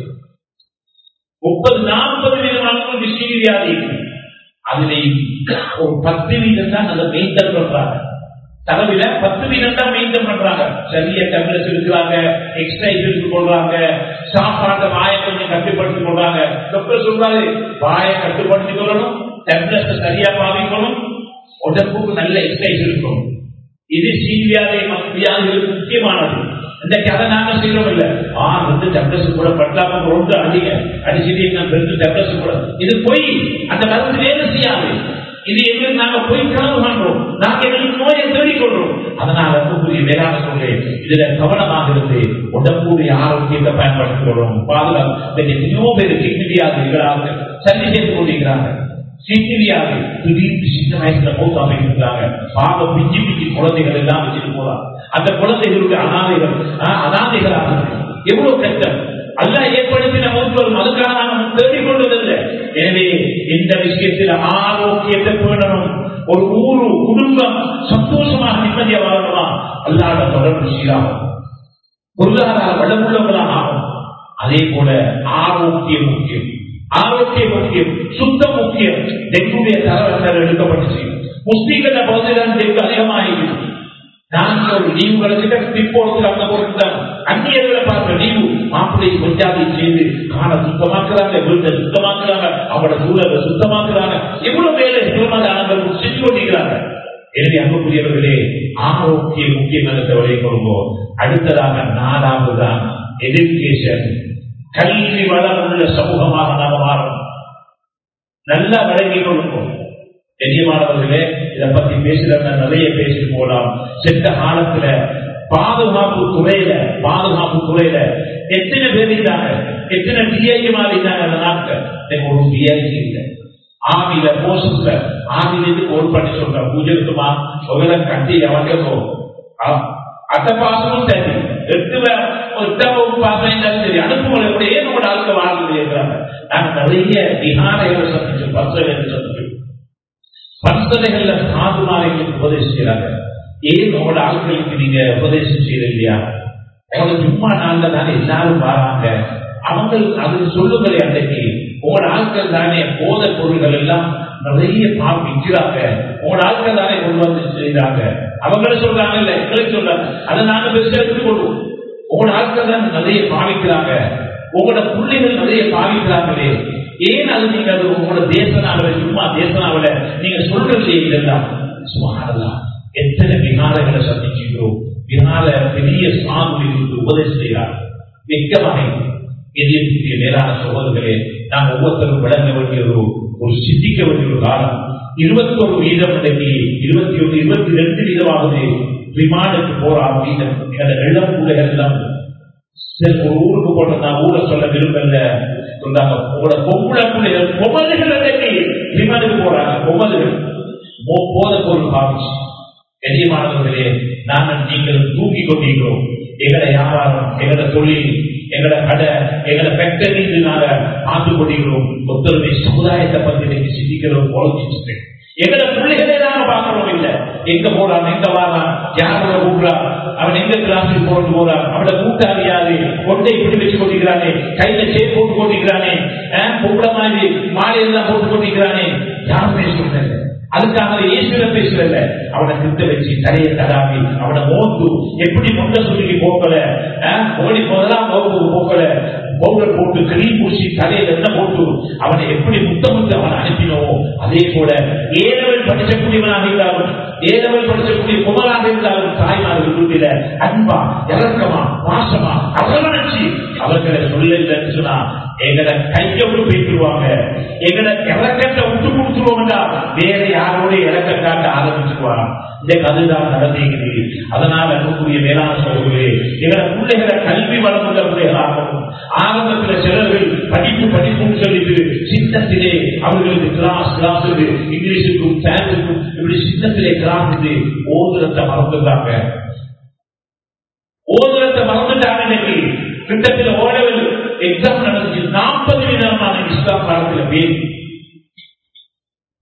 முப்பது நாற்பது வீதமானவங்களுக்கு சீரியாதி அதுல ஒரு பத்து வீதம் தான் அதை மெயின்டைன் பண்றாங்க தரவில பத்து வீதம் தான் மெயின்டைன் பண்றாங்க சரியா டேப்லெட்ஸ் எடுக்கிறாங்க எக்ஸசைஸ் எடுத்து கொள்றாங்க சாப்பாட்டை வாயை கொஞ்சம் கட்டுப்படுத்திக் கொள்றாங்க டாக்டர் சொல்றாரு வாயை கட்டுப்படுத்திக் கொள்ளணும் டேப்லெட்ஸ் சரியா பாவிக்கணும் உடம்புக்கு நல்ல எக்ஸசைஸ் இருக்கணும் இது சீவியாதை வியாதிகளுக்கு முக்கியமானது இந்த கதை நாங்க செய்யறோம் இல்ல ஆ ரெண்டு டெப்லஸ் கூட பட்டாம ரொம்ப அடிங்க அடிச்சுட்டு நான் ரெண்டு டெப்லஸ் கூட இது பொய் அந்த மருந்து வேலை செய்யாது இது எங்களுக்கு நாங்க போய் கனவு காண்றோம் நாங்க எங்களுக்கு நோயை தேடிக்கொள்றோம் அதனால அன்புக்குரிய வேளாண் சொல்றேன் இதுல கவனமாக இருந்து உடம்புடைய ஆரோக்கியத்தை பயன்படுத்திக் கொள்றோம் பாதுகாப்பு எத்தனையோ பேர் கிட்னிவியாக இருக்கிறாங்க சரி செய்து கொண்டிருக்கிறாங்க சித்திரியாக திடீர்னு சின்ன வயசுல மூத்த அமைக்கிறாங்க பாவ பிஞ்சி பிஞ்சி குழந்தைகள் எல்லாம் வச்சுட்டு போறாங்க அந்த குழந்தைகளுக்கு அனாதைகள் அனாதைகளாக எவ்வளவு கஷ்டம் அல்ல ஏற்படுத்தின மூத்தவரும் அதுக்காக நாம் தேடிக்கொள்வதில்லை எனவே இந்த விஷயத்தில் ஆரோக்கியத்தை பேணணும் ஒரு ஊரு குடும்பம் சந்தோஷமாக நிம்மதியா வாழணுமா அல்லாத தொடர்பு சீராகும் பொருளாதார வளமுள்ளவர்களாக ஆகும் அதே போல ஆரோக்கியம் முக்கியம் ஆரோக்கியம் முக்கியம் சுத்தம் முக்கியம் டெங்குடைய தரவர்கள் எடுக்கப்பட்டுச்சு முஸ்லீம்கள பகுதியில் டெங்கு அதிகமாகிடுது நான் ஒரு லீவு கிடைச்சிட்ட பிற்போடுத்து அங்க போட்டுட்டாங்க அந்நியர்களை பார்க்கிற லீவு மாப்பிள்ளை மரியாதை செய்து காலை சுத்தமாக்குறாங்க வீட்டை சுத்தமாக்குறாங்க அவங்களோட சூழலை சுத்தமாக்குறாங்க எவ்வளவு வேலை சிவமதானங்கள் செஞ்சு கொண்டிருக்கிறாங்க எனவே அன்புக்குரியவர்களே ஆரோக்கியம் முக்கியம் என்ற வழியை கொள்வோம் அடுத்ததாக நாலாவது தான் எஜுகேஷன் கல்வி வளம் உள்ள சமூகமாக நாம மாறணும் நல்லா விளங்கிக் கொள்ளுவோம் பெரியமானவர்களே இதை பத்தி பேசுறத நிறைய பேசி போலாம் சென்ற காலத்துல பாதுகாப்பு துறையில பாதுகாப்பு துறையில எத்தனை பேர் இருந்தாங்க எத்தனை டிஐஜி மாதிரி இருந்தாங்க அந்த நாட்டில் ஒரு டிஐஜி இல்லை ஆவில போஸ்ட்ல ஆவிலிருந்து கோல் பண்ணி சொல்ற பூஜை இருக்குமா உங்களை கட்டி எவங்கோ அத்த பாசமும் சரி எட்டு எட்டாம் வகுப்பு பாசம் இருந்தாலும் சரி அனுப்புகளை கூட ஏன் உங்களோட ஆளுக்க வாழ்ந்து இருக்கிறாங்க நாங்க நிறைய விகாரைகளை சந்திச்சோம் பரிசோதனை சந்திச்சோம் பரிசோதனைகள்ல சாதுமாரைகளுக்கு உபதேசம் செய்யறாங்க ஏன் உங்களோட ஆட்களுக்கு நீங்க உபதேசம் செய்யற இல்லையா உங்களுக்கு சும்மா நாள்ல தானே எல்லாரும் வராங்க அவங்க அது சொல்லுங்களே அன்றைக்கு உங்களோட ஆட்கள் தானே போத பொருள்கள் எல்லாம் நிறைய பால் விற்கிறாங்க உங்களோட ஆட்கள் தானே கொண்டு வந்து செய்யறாங்க அவங்களும் சொல்றாங்க இல்ல எங்களுக்கு சொல்றாங்க அதை நாங்க பெருசா எடுத்துக்கொள்வோம் உங்களோட ஆட்கள் தான் நிறைய பாவிக்கிறாங்க உங்களோட பிள்ளைகள் நிறைய பாவிக்கிறாங்களே ஏன் அது நீங்க அது உங்களோட தேசனாவில சும்மா தேசனாவில நீங்க சொல்றது இதெல்லாம் சுமாரலாம் எத்தனை விகாரங்களை சந்திச்சுக்கிறோம் விகார பெரிய சாகுகளுக்கு உபதேசம் செய்கிறார் வெக்கமாக எதிர்ப்புடைய மேலான சகோதரர்களே நாம் ஒவ்வொருத்தரும் விளங்க வேண்டிய ஒரு ஒரு சிந்திக்க வேண்டிய ஒரு காலம் இருபத்தி ஒரு வீதம் இன்றைக்கு இருபத்தி ஒன்று இருபத்தி ரெண்டு வீதமாகுது விமானத்துக்கு போறான் வீதம் எங்களோட வெள்ளம் பிள்ளைகள் எல்லாம் ஒரு ஊருக்கு போட்ட நான் ஊரை சொல்ல விரும்பல சொன்னாங்க உங்களோட பொம்பளை பிள்ளைகள் பொம்மல்கள் இன்றைக்கு விமானத்துக்கு போறாங்க பொம்மல்கள் போத பொருள் பாவிச்சு கண்ணியமானவர்களே நாங்கள் நீங்கள் தூக்கி கொண்டிருக்கிறோம் எங்களை வியாபாரம் எங்களோட தொழில் எங்களோட கடை எங்களோட ஃபேக்டரி நாங்க பார்த்து கொண்டிருக்கிறோம் ஒத்துழைமை சமுதாயத்தை பத்தி இன்னைக்கு சிந்திக்கிறோம் குழந்தை எங்களோட பிள்ளைகளே நாங்க பார்க்கிறோம் இல்ல எங்க போறான் எங்க வாரான் யாரோட கூப்பிடுறான் அவன் எங்க கிளாஸுக்கு போட்டு போறான் அவனோட கூட்டாளி யாரு கொண்டை இப்படி வச்சு கொண்டிருக்கிறானே கையில சேர் போட்டு கொண்டிருக்கிறானே பொம்பளை மாதிரி மாலை எல்லாம் போட்டு கொண்டிருக்கிறானே யாருமே சொல்றேன் அதுக்காக இயேசுல பேசுறல அவனை திட்ட வச்சு தலையை தடாவி அவனை மோந்து எப்படி முன்ன சொல்லி போக்கல ஓடி முதலாம் வகுப்பு போக்கல பவுடர் போட்டு கிரீம் பூசி தலையில என்ன போட்டு அவனை எப்படி முத்த முத்த அவனை அனுப்பினோமோ அதே போல ஏழவன் படிக்கக்கூடியவனாக இருந்தாலும் ஏழவன் படிக்கக்கூடிய குமராக இருந்தாலும் தாய்மார்கள் வீட்டில அன்பா இறக்கமா பாசமா அரவணைச்சு அவர்களை சொல்லலன்னு சொன்னா எங்களை கைய விட்டு பேசிடுவாங்க எங்களை இறக்கத்தை விட்டு கொடுத்துருவோம்டா வேற யாரோட இறக்க காட்ட ஆரம்பிச்சிருவாங்க இந்த கதைதான் நடந்தேங்குது அதனால் அன்புக்குரிய மேலான சோழர்களே எங்களை பிள்ளைகளை கல்வி வளமுள்ள பிள்ளைகளாகவும் ஆரம்பத்தில் சிலர்கள் படிப்பு படிப்பும் சொல்லிட்டு சின்னத்திலே அவர்களுக்கு கிளாஸ் கிளாஸ் இங்கிலீஷுக்கும் சான்ஸுக்கும் இப்படி சின்னத்திலே கிளாஸ் ஓதுரத்தை மறந்துட்டாங்க ஓதுரத்தை மறந்துட்டாங்க இன்னைக்கு கிட்டத்தில் ஓடவில் எக்ஸாம் நடந்துச்சு நாற்பது விதமான இஸ்லாம் காலத்தில் பேர்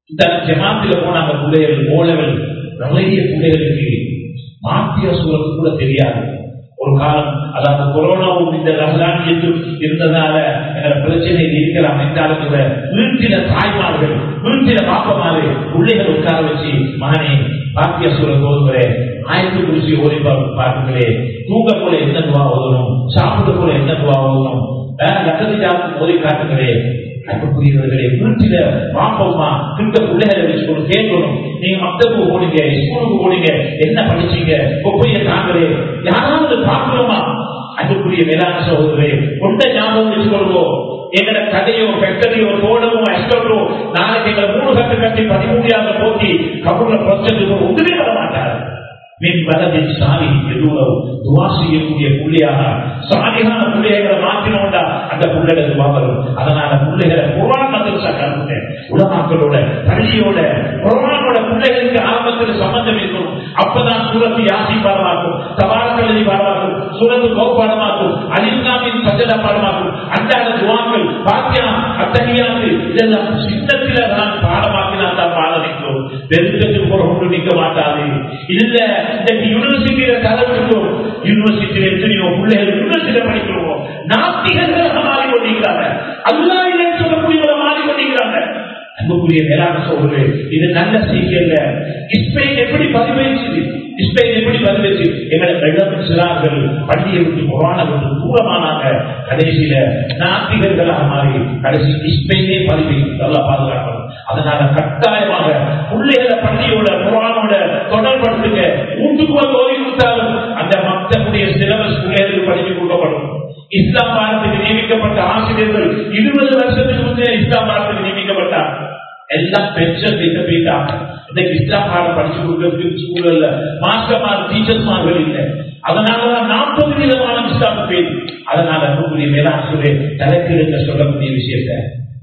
இந்த ஜமாத்துல போனாங்க பிள்ளைகள் ஓலகள் நிறைய பிள்ளைகளுக்கு மாத்திய சூழல் கூட தெரியாது ஒரு காலம் அதாவது கொரோனாவும் இந்த ரமலானியத்தும் இருந்ததால எங்களை பிரச்சனை இருக்கலாம் என்றாலும் கூட வீட்டில தாய்மார்கள் வீட்டில பாப்பமாறு பிள்ளைகள் உட்கார வச்சு மகனே பாக்கிய சூழல் போதுகிறே ஆயிரத்தி குறிச்சி ஓடி பார்க்குங்களே தூங்க போல என்ன துவா ஓதணும் சாப்பிட போல என்ன துவா ஓதணும் லக்கதி ஜாத்து ஓதி காட்டுங்களே அன்புக்குரியவர்களே வீட்டில பாப்பம்மா இந்த பிள்ளைகளை வச்சுக்கொண்டு கேட்கணும் நீங்க மக்தபுக்கு போனீங்க ஸ்கூலுக்கு போனீங்க என்ன படிச்சீங்க கொப்பைய தாங்களே யாராவது பார்க்கணுமா அன்புக்குரிய வேளாண் சகோதரே கொண்ட ஞாபகம் வச்சுக்கொள்வோம் எங்கட கதையோ ஃபேக்டரியோ தோடமோ எஸ்டோ நாளைக்கு எங்களை மூணு கட்டு கட்டி பதிமூணியாக போட்டி கபூர்ல பிரச்சனை ஒன்றுமே வர மாட்டாரு மின் வலதில் சாலி எதுவோ துவா செய்யக்கூடிய புள்ளையாக சாலிகான பிள்ளைகளை மாற்றினோண்டா அந்த பிள்ளைகளை துவா வரும் அதனால பிள்ளைகளை குரான் மதரசா கலந்துட்டேன் உலமாக்களோட பள்ளியோட குரானோட பிள்ளைகளுக்கு ஆரம்பத்தில் சம்பந்தம் இருக்கணும் அப்பதான் சூரத்து யாசி பாடமாக்கும் தபாரக்கல்வி பாடமாக்கும் சூரத்து கோ பாடமாக்கும் அலிஸ்லாமின் சஜத பாடமாக்கும் அன்றாட துவாக்கள் பாத்தியா அத்தகையாது இதெல்லாம் சின்னத்தில தான் பாடமாக்கினா தான் பாட நிற்கும் பெருக்கத்துக்கு போற ஒன்று நிற்க மாட்டாது இல்ல இந்த யூனிவர்சிட்டியில கதை விடுவோம் யூனிவர்சிட்டியில எத்தனையோ பிள்ளைகள் யூனிவர்சிட்டியில படிக்கிறோம் நாத்திகர்களாக மாறிக்கொண்டிருக்கிறாங்க அல்லா இல்லைன்னு சொல்லக்கூடியவங்க மாறிக்கொண்டிருக்கிறாங்க அன்புக்குரிய மேலான சோழர்களே இது நல்ல செய்தி அல்ல இஸ்பெயின் எப்படி பதிவைச்சு இஸ்பெயின் எப்படி பதிவைச்சு எங்களை வெள்ளம் சிறார்கள் பள்ளியை விட்டு புராண விட்டு தூரமானாங்க கடைசியில நாத்திகர்களாக மாறி கடைசி இஸ்பெயினே பதிவை நல்லா பாதுகாக்கணும் அதனால கட்டாயமாக பிள்ளைகளை பள்ளியோட புராணோட தொடர்படுத்துங்க வீட்டுக்கு வந்து ஓய்வு கொடுத்தாலும் அந்த மக்களுடைய சிலபஸ் பிள்ளைகளுக்கு படித்து கொடுக்கப்படும் இஸ்லாம் பாடத்துக்கு நியமிக்கப்பட்ட ஆசிரியர்கள் இருபது வருஷத்துக்கு முன்னே இஸ்லாம் பாடத்துக்கு நியமிக்கப்பட்டார் எல்லாம் பென்ஷன் வைக்க போயிட்டாங்க இன்னைக்கு இஸ்லாம் பாடம் படிச்சு கொடுக்கறதுக்கு ஸ்கூல் இல்ல மாஸ்டர்மார் டீச்சர்ஸ்மார்கள் இல்லை அதனாலதான் நாற்பது விதமான இஸ்லாம் பேர் அதனால அன்புக்குரிய மேலாண் சொல்லி தலைக்கீழ சொல்லக்கூடிய விஷயத்த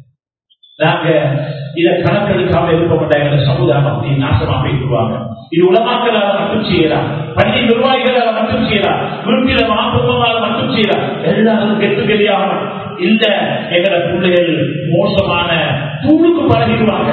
நாங்க இத கணக்கெடுக்காம இருப்பப்பட்ட எங்க சமுதாயம் அப்படி நாசமா போயிடுவாங்க இது உலமாக்களால மட்டும் செய்யலாம் பள்ளி நிர்வாகிகளால மட்டும் செய்யலாம் வீட்டில மாற்றமால மட்டும் செய்யலாம் எல்லாரும் கெட்டு கெளியாகணும் இல்ல எங்கட பிள்ளைகள் மோசமான தூளுக்கு பழகிடுவாங்க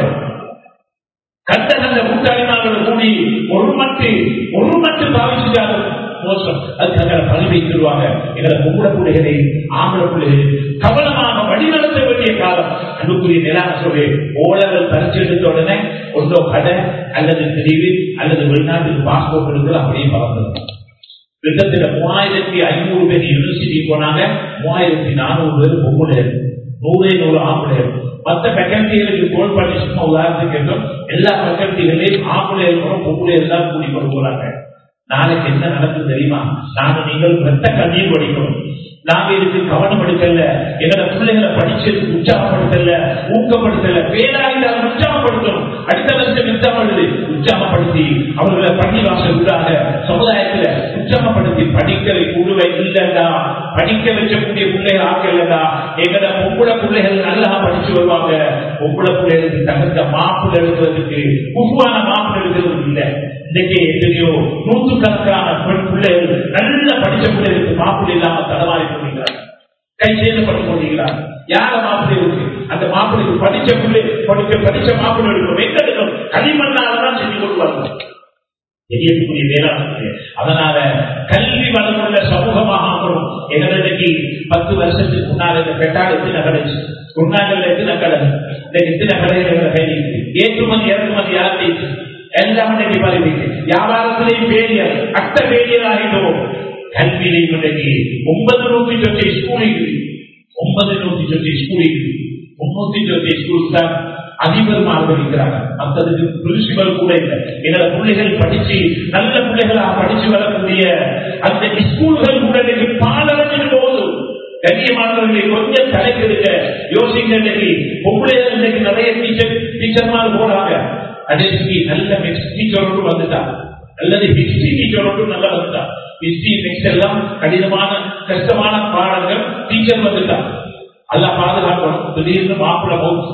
கண்ட கண்ட கூட்டாளிமார்கள் கூடி ஒரு மட்டு ஒரு மட்டு பாவிச்சுட்டாலும் மோசம் அதுக்காக பழி வைத்துருவாங்க எங்களை பொம்பளை பிள்ளைகளை ஆம்பளை பிள்ளைகளை கவனமாக வழிநடத்த வேண்டிய காலம் அன்புக்குரிய நிலாக சொல்லி ஓலர்கள் பரிசு எடுத்த உடனே ஒன்றோ கடை அல்லது தெரிவு அல்லது வெளிநாட்டுக்கு பாஸ்போர்ட் எடுக்கிற அப்படியே பறந்துடும் கிட்டத்தட்ட மூவாயிரத்தி ஐநூறு பேர் யூனிவர்சிட்டி போனாங்க மூவாயிரத்தி நானூறு பேர் பொம்பளை நூறே நூறு ஆம்பளை மற்ற ஃபேக்கல்டிகளுக்கு கோல் பண்ணி சும்மா உதாரணத்துக்கு கேட்டோம் எல்லா ஃபேக்கல்டிகளையும் ஆம்பளை இருக்கிறோம் பொம்பளை எல்லாம் கூடி கொண்டு போறாங்க நாளைக்கு என்ன நடக்கும் தெரியுமா நாங்க நீங்கள் ரத்த கண்ணீர் படிக்கணும் நாங்க இதுக்கு கவனம் எடுக்கல எங்களோட பிள்ளைகளை படிச்சதுக்கு உற்சாகப்படுத்தல ஊக்கப்படுத்தல பேராயிரம் உற்சாகப்படுத்தணும் அடுத்த வருஷம் உற்சாகப்படுது உற்சாகப்படுத்தி அவர்களை பள்ளி வாசல் விடாக சமுதாயத்துல உற்சாகப்படுத்தி படிக்க குழுவை இல்லைண்டா படிக்க வச்சக்கூடிய பிள்ளைகள் ஆக்கலடா எங்கட பொம்பளை பிள்ளைகள் நல்லா படிச்சு வருவாங்க பொம்பளை பிள்ளைகளுக்கு தகுந்த மாப்பிள்ளை எடுக்கிறதுக்கு குருவான மாப்பிள்ளை எடுக்கிறது இல்லை இன்னைக்கு எத்தனையோ நூற்றுக்கணக்கான பெண் பிள்ளைகள் நல்ல படிச்ச பிள்ளைகளுக்கு மாப்பிள்ளை இல்லாம தடமாறி கொண்டிருக்கிறார் கை சேர்ந்து பண்ணி கொண்டிருக்கிறார் யார மாப்பிள்ளை இருக்கு அந்த மாப்பிள்ளைக்கு படிச்ச பிள்ளை படிக்க படிச்ச மாப்பிள்ளை எடுக்கணும் எங்க எடுக்கணும் களிமண்ணாலதான் செஞ்சு கொள்வாங்க தெரியக்கூடிய வேளாண் அதனால கல்வி வளமுள்ள சமூகமாக ஆகணும் எங்களுக்கு பத்து வருஷத்துக்கு முன்னால் இந்த பெட்டால் எத்தனை கிடைச்சு குன்னாங்கல்ல எத்தனை கடை இந்த எத்தனை கடைகள் எங்களை கையில் இருக்கு ஏற்றுமதி இறக்குமதி யார்த்தையும் எல்லாம் இன்னைக்கு பதிவிட்டு வியாபாரத்திலேயும் வேலியர் அட்ட வேலியர் ஆகிட்டோம் கல்வியிலையும் இன்னைக்கு ஒன்பது நூத்தி சொச்சை ஸ்கூல் இருக்குது ஒன்பது நூத்தி சொச்சை ஸ்கூல் இருக்குது முன்னூத்தி சொச்சை ஸ்கூல் தான் அதிபர்மார்கள் இருக்கிறாங்க மற்றதுக்கு பிரின்சிபல் கூட இல்லை எங்களோட பிள்ளைகள் படிச்சு நல்ல பிள்ளைகளாக படிச்சு வரக்கூடிய அந்த ஸ்கூல்கள் கூட இன்னைக்கு பாலடைஞ்சு போதும் கண்ணியமானவர்களை கொஞ்சம் தலைக்கு இருக்க யோசிங்க இன்னைக்கு பொம்பளைகள் இன்னைக்கு நிறைய டீச்சர் டீச்சர்மார் போறாங்க கடைசிக்கு நல்ல மெக்ஸ் டீச்சரோடு வந்துட்டா அல்லது ஹிஸ்டரி டீச்சரோடு நல்லா வந்துட்டா ஹிஸ்டரி நெக்ஸ்ட் எல்லாம் கடினமான கஷ்டமான பாடங்கள் டீச்சர் வந்துட்டா எல்லாம் பாதுகாக்கணும் திடீர்னு மாப்பிள்ள மவுத்து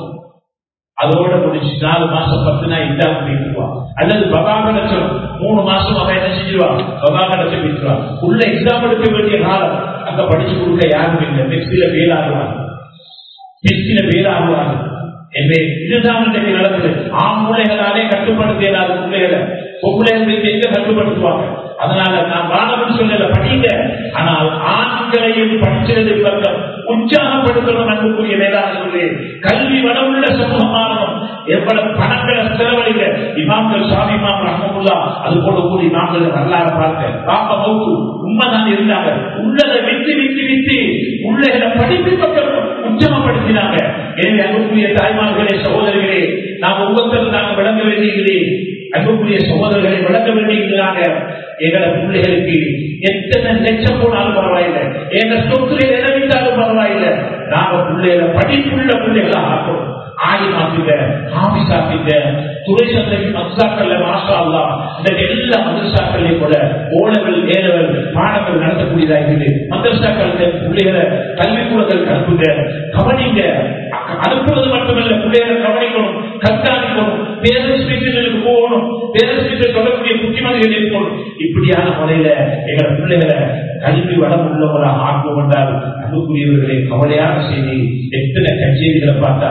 அதோட முடிச்சு நாலு மாசம் பத்து நாள் இதா பண்ணிட்டுருவா அல்லது பகா கிடைச்சோம் மூணு மாசம் அவன் என்ன செஞ்சிருவா பகா கிடைச்சு விட்டுருவா உள்ள எக்ஸாம் எடுக்க வேண்டிய காலம் அங்க படிச்சு கொடுக்க யாரும் இல்லை நெக்ஸ்ட்ல ஃபெயில் ஆகுவாங்க ஹிஸ்டில ஃபெயில் ஆகுவாங்க எனவே இதுதான் இன்றைக்கு நடக்குது ஆண் பிள்ளைகளாலே கட்டுப்படுத்த இயலாத பிள்ளைகளை பொம்பளைகளுக்கு எங்க கட்டுப்படுத்துவாங்க அதனால நான் வானவன் சொல்லல படிங்க ஆனால் ஆண்களையும் படிக்கிறது பக்கம் உற்சாகப்படுத்தணும் அன்புக்குரிய வேளாண் சொல்லி கல்வி வளமுள்ள சமூகமானவன் எவ்வளவு பணங்களை செலவழிக்க இமாம்கள் சாமி இமாம் ரஹமுல்லா அது போல ஒரு இமாம்கள் வரலாறு பார்க்க பாப்பா மௌத்து உண்மைதான் இருந்தாங்க உள்ளதை வித்து வித்து வித்து உள்ளகளை படிப்பு பக்கம் உற்சாகப்படுத்தினாங்க எனவே அன்புக்குரிய தாய்மார்களே சகோதரிகளே நாம் ஒவ்வொருத்தரும் நாங்கள் விளங்க வேண்டியது அன்புக்குரிய சகோதரர்களை விளங்க வேண்டியிருக்கிறாங்க எங்களை பிள்ளைகளுக்கு எத்தனை லட்சம் போனாலும் பரவாயில்லை எங்க சொத்துல இழவிட்டாலும் பரவாயில்லை நாம பிள்ளைகளை படிப்புள்ள பிள்ளைகளா ஆக்கணும் ஆலிமாக்குங்க ஆபிசாக்குங்க துறை சந்தை மதுசாக்கள்ல மாஷா அல்லா இந்த எல்லா மதுசாக்கள்லையும் கூட ஓலவல் ஏலவல் பாடங்கள் நடத்தக்கூடியதா இருக்குது மதரசாக்கள் பிள்ளைகளை கல்விக்கூடங்கள் அனுப்புங்க கவனிங்க அனுப்புவது மட்டுமல்ல பிள்ளைகளை கவனிக்கணும் கண்காணிக்கணும் பேரண்ட்ஸ் மீட்டிங்களுக்கு போகணும் பேரண்ட்ஸ் மீட்டில் சொல்லக்கூடிய புத்திமதிகள் இருக்கணும் இப்படியான முறையில எங்களை பிள்ளைகளை கல்வி வளம் உள்ளவராக ஆக்குவோம் என்றால் அன்புக்குரியவர்களை கவலையான செய்தி எத்தனை கச்சேரிகளை பார்த்தா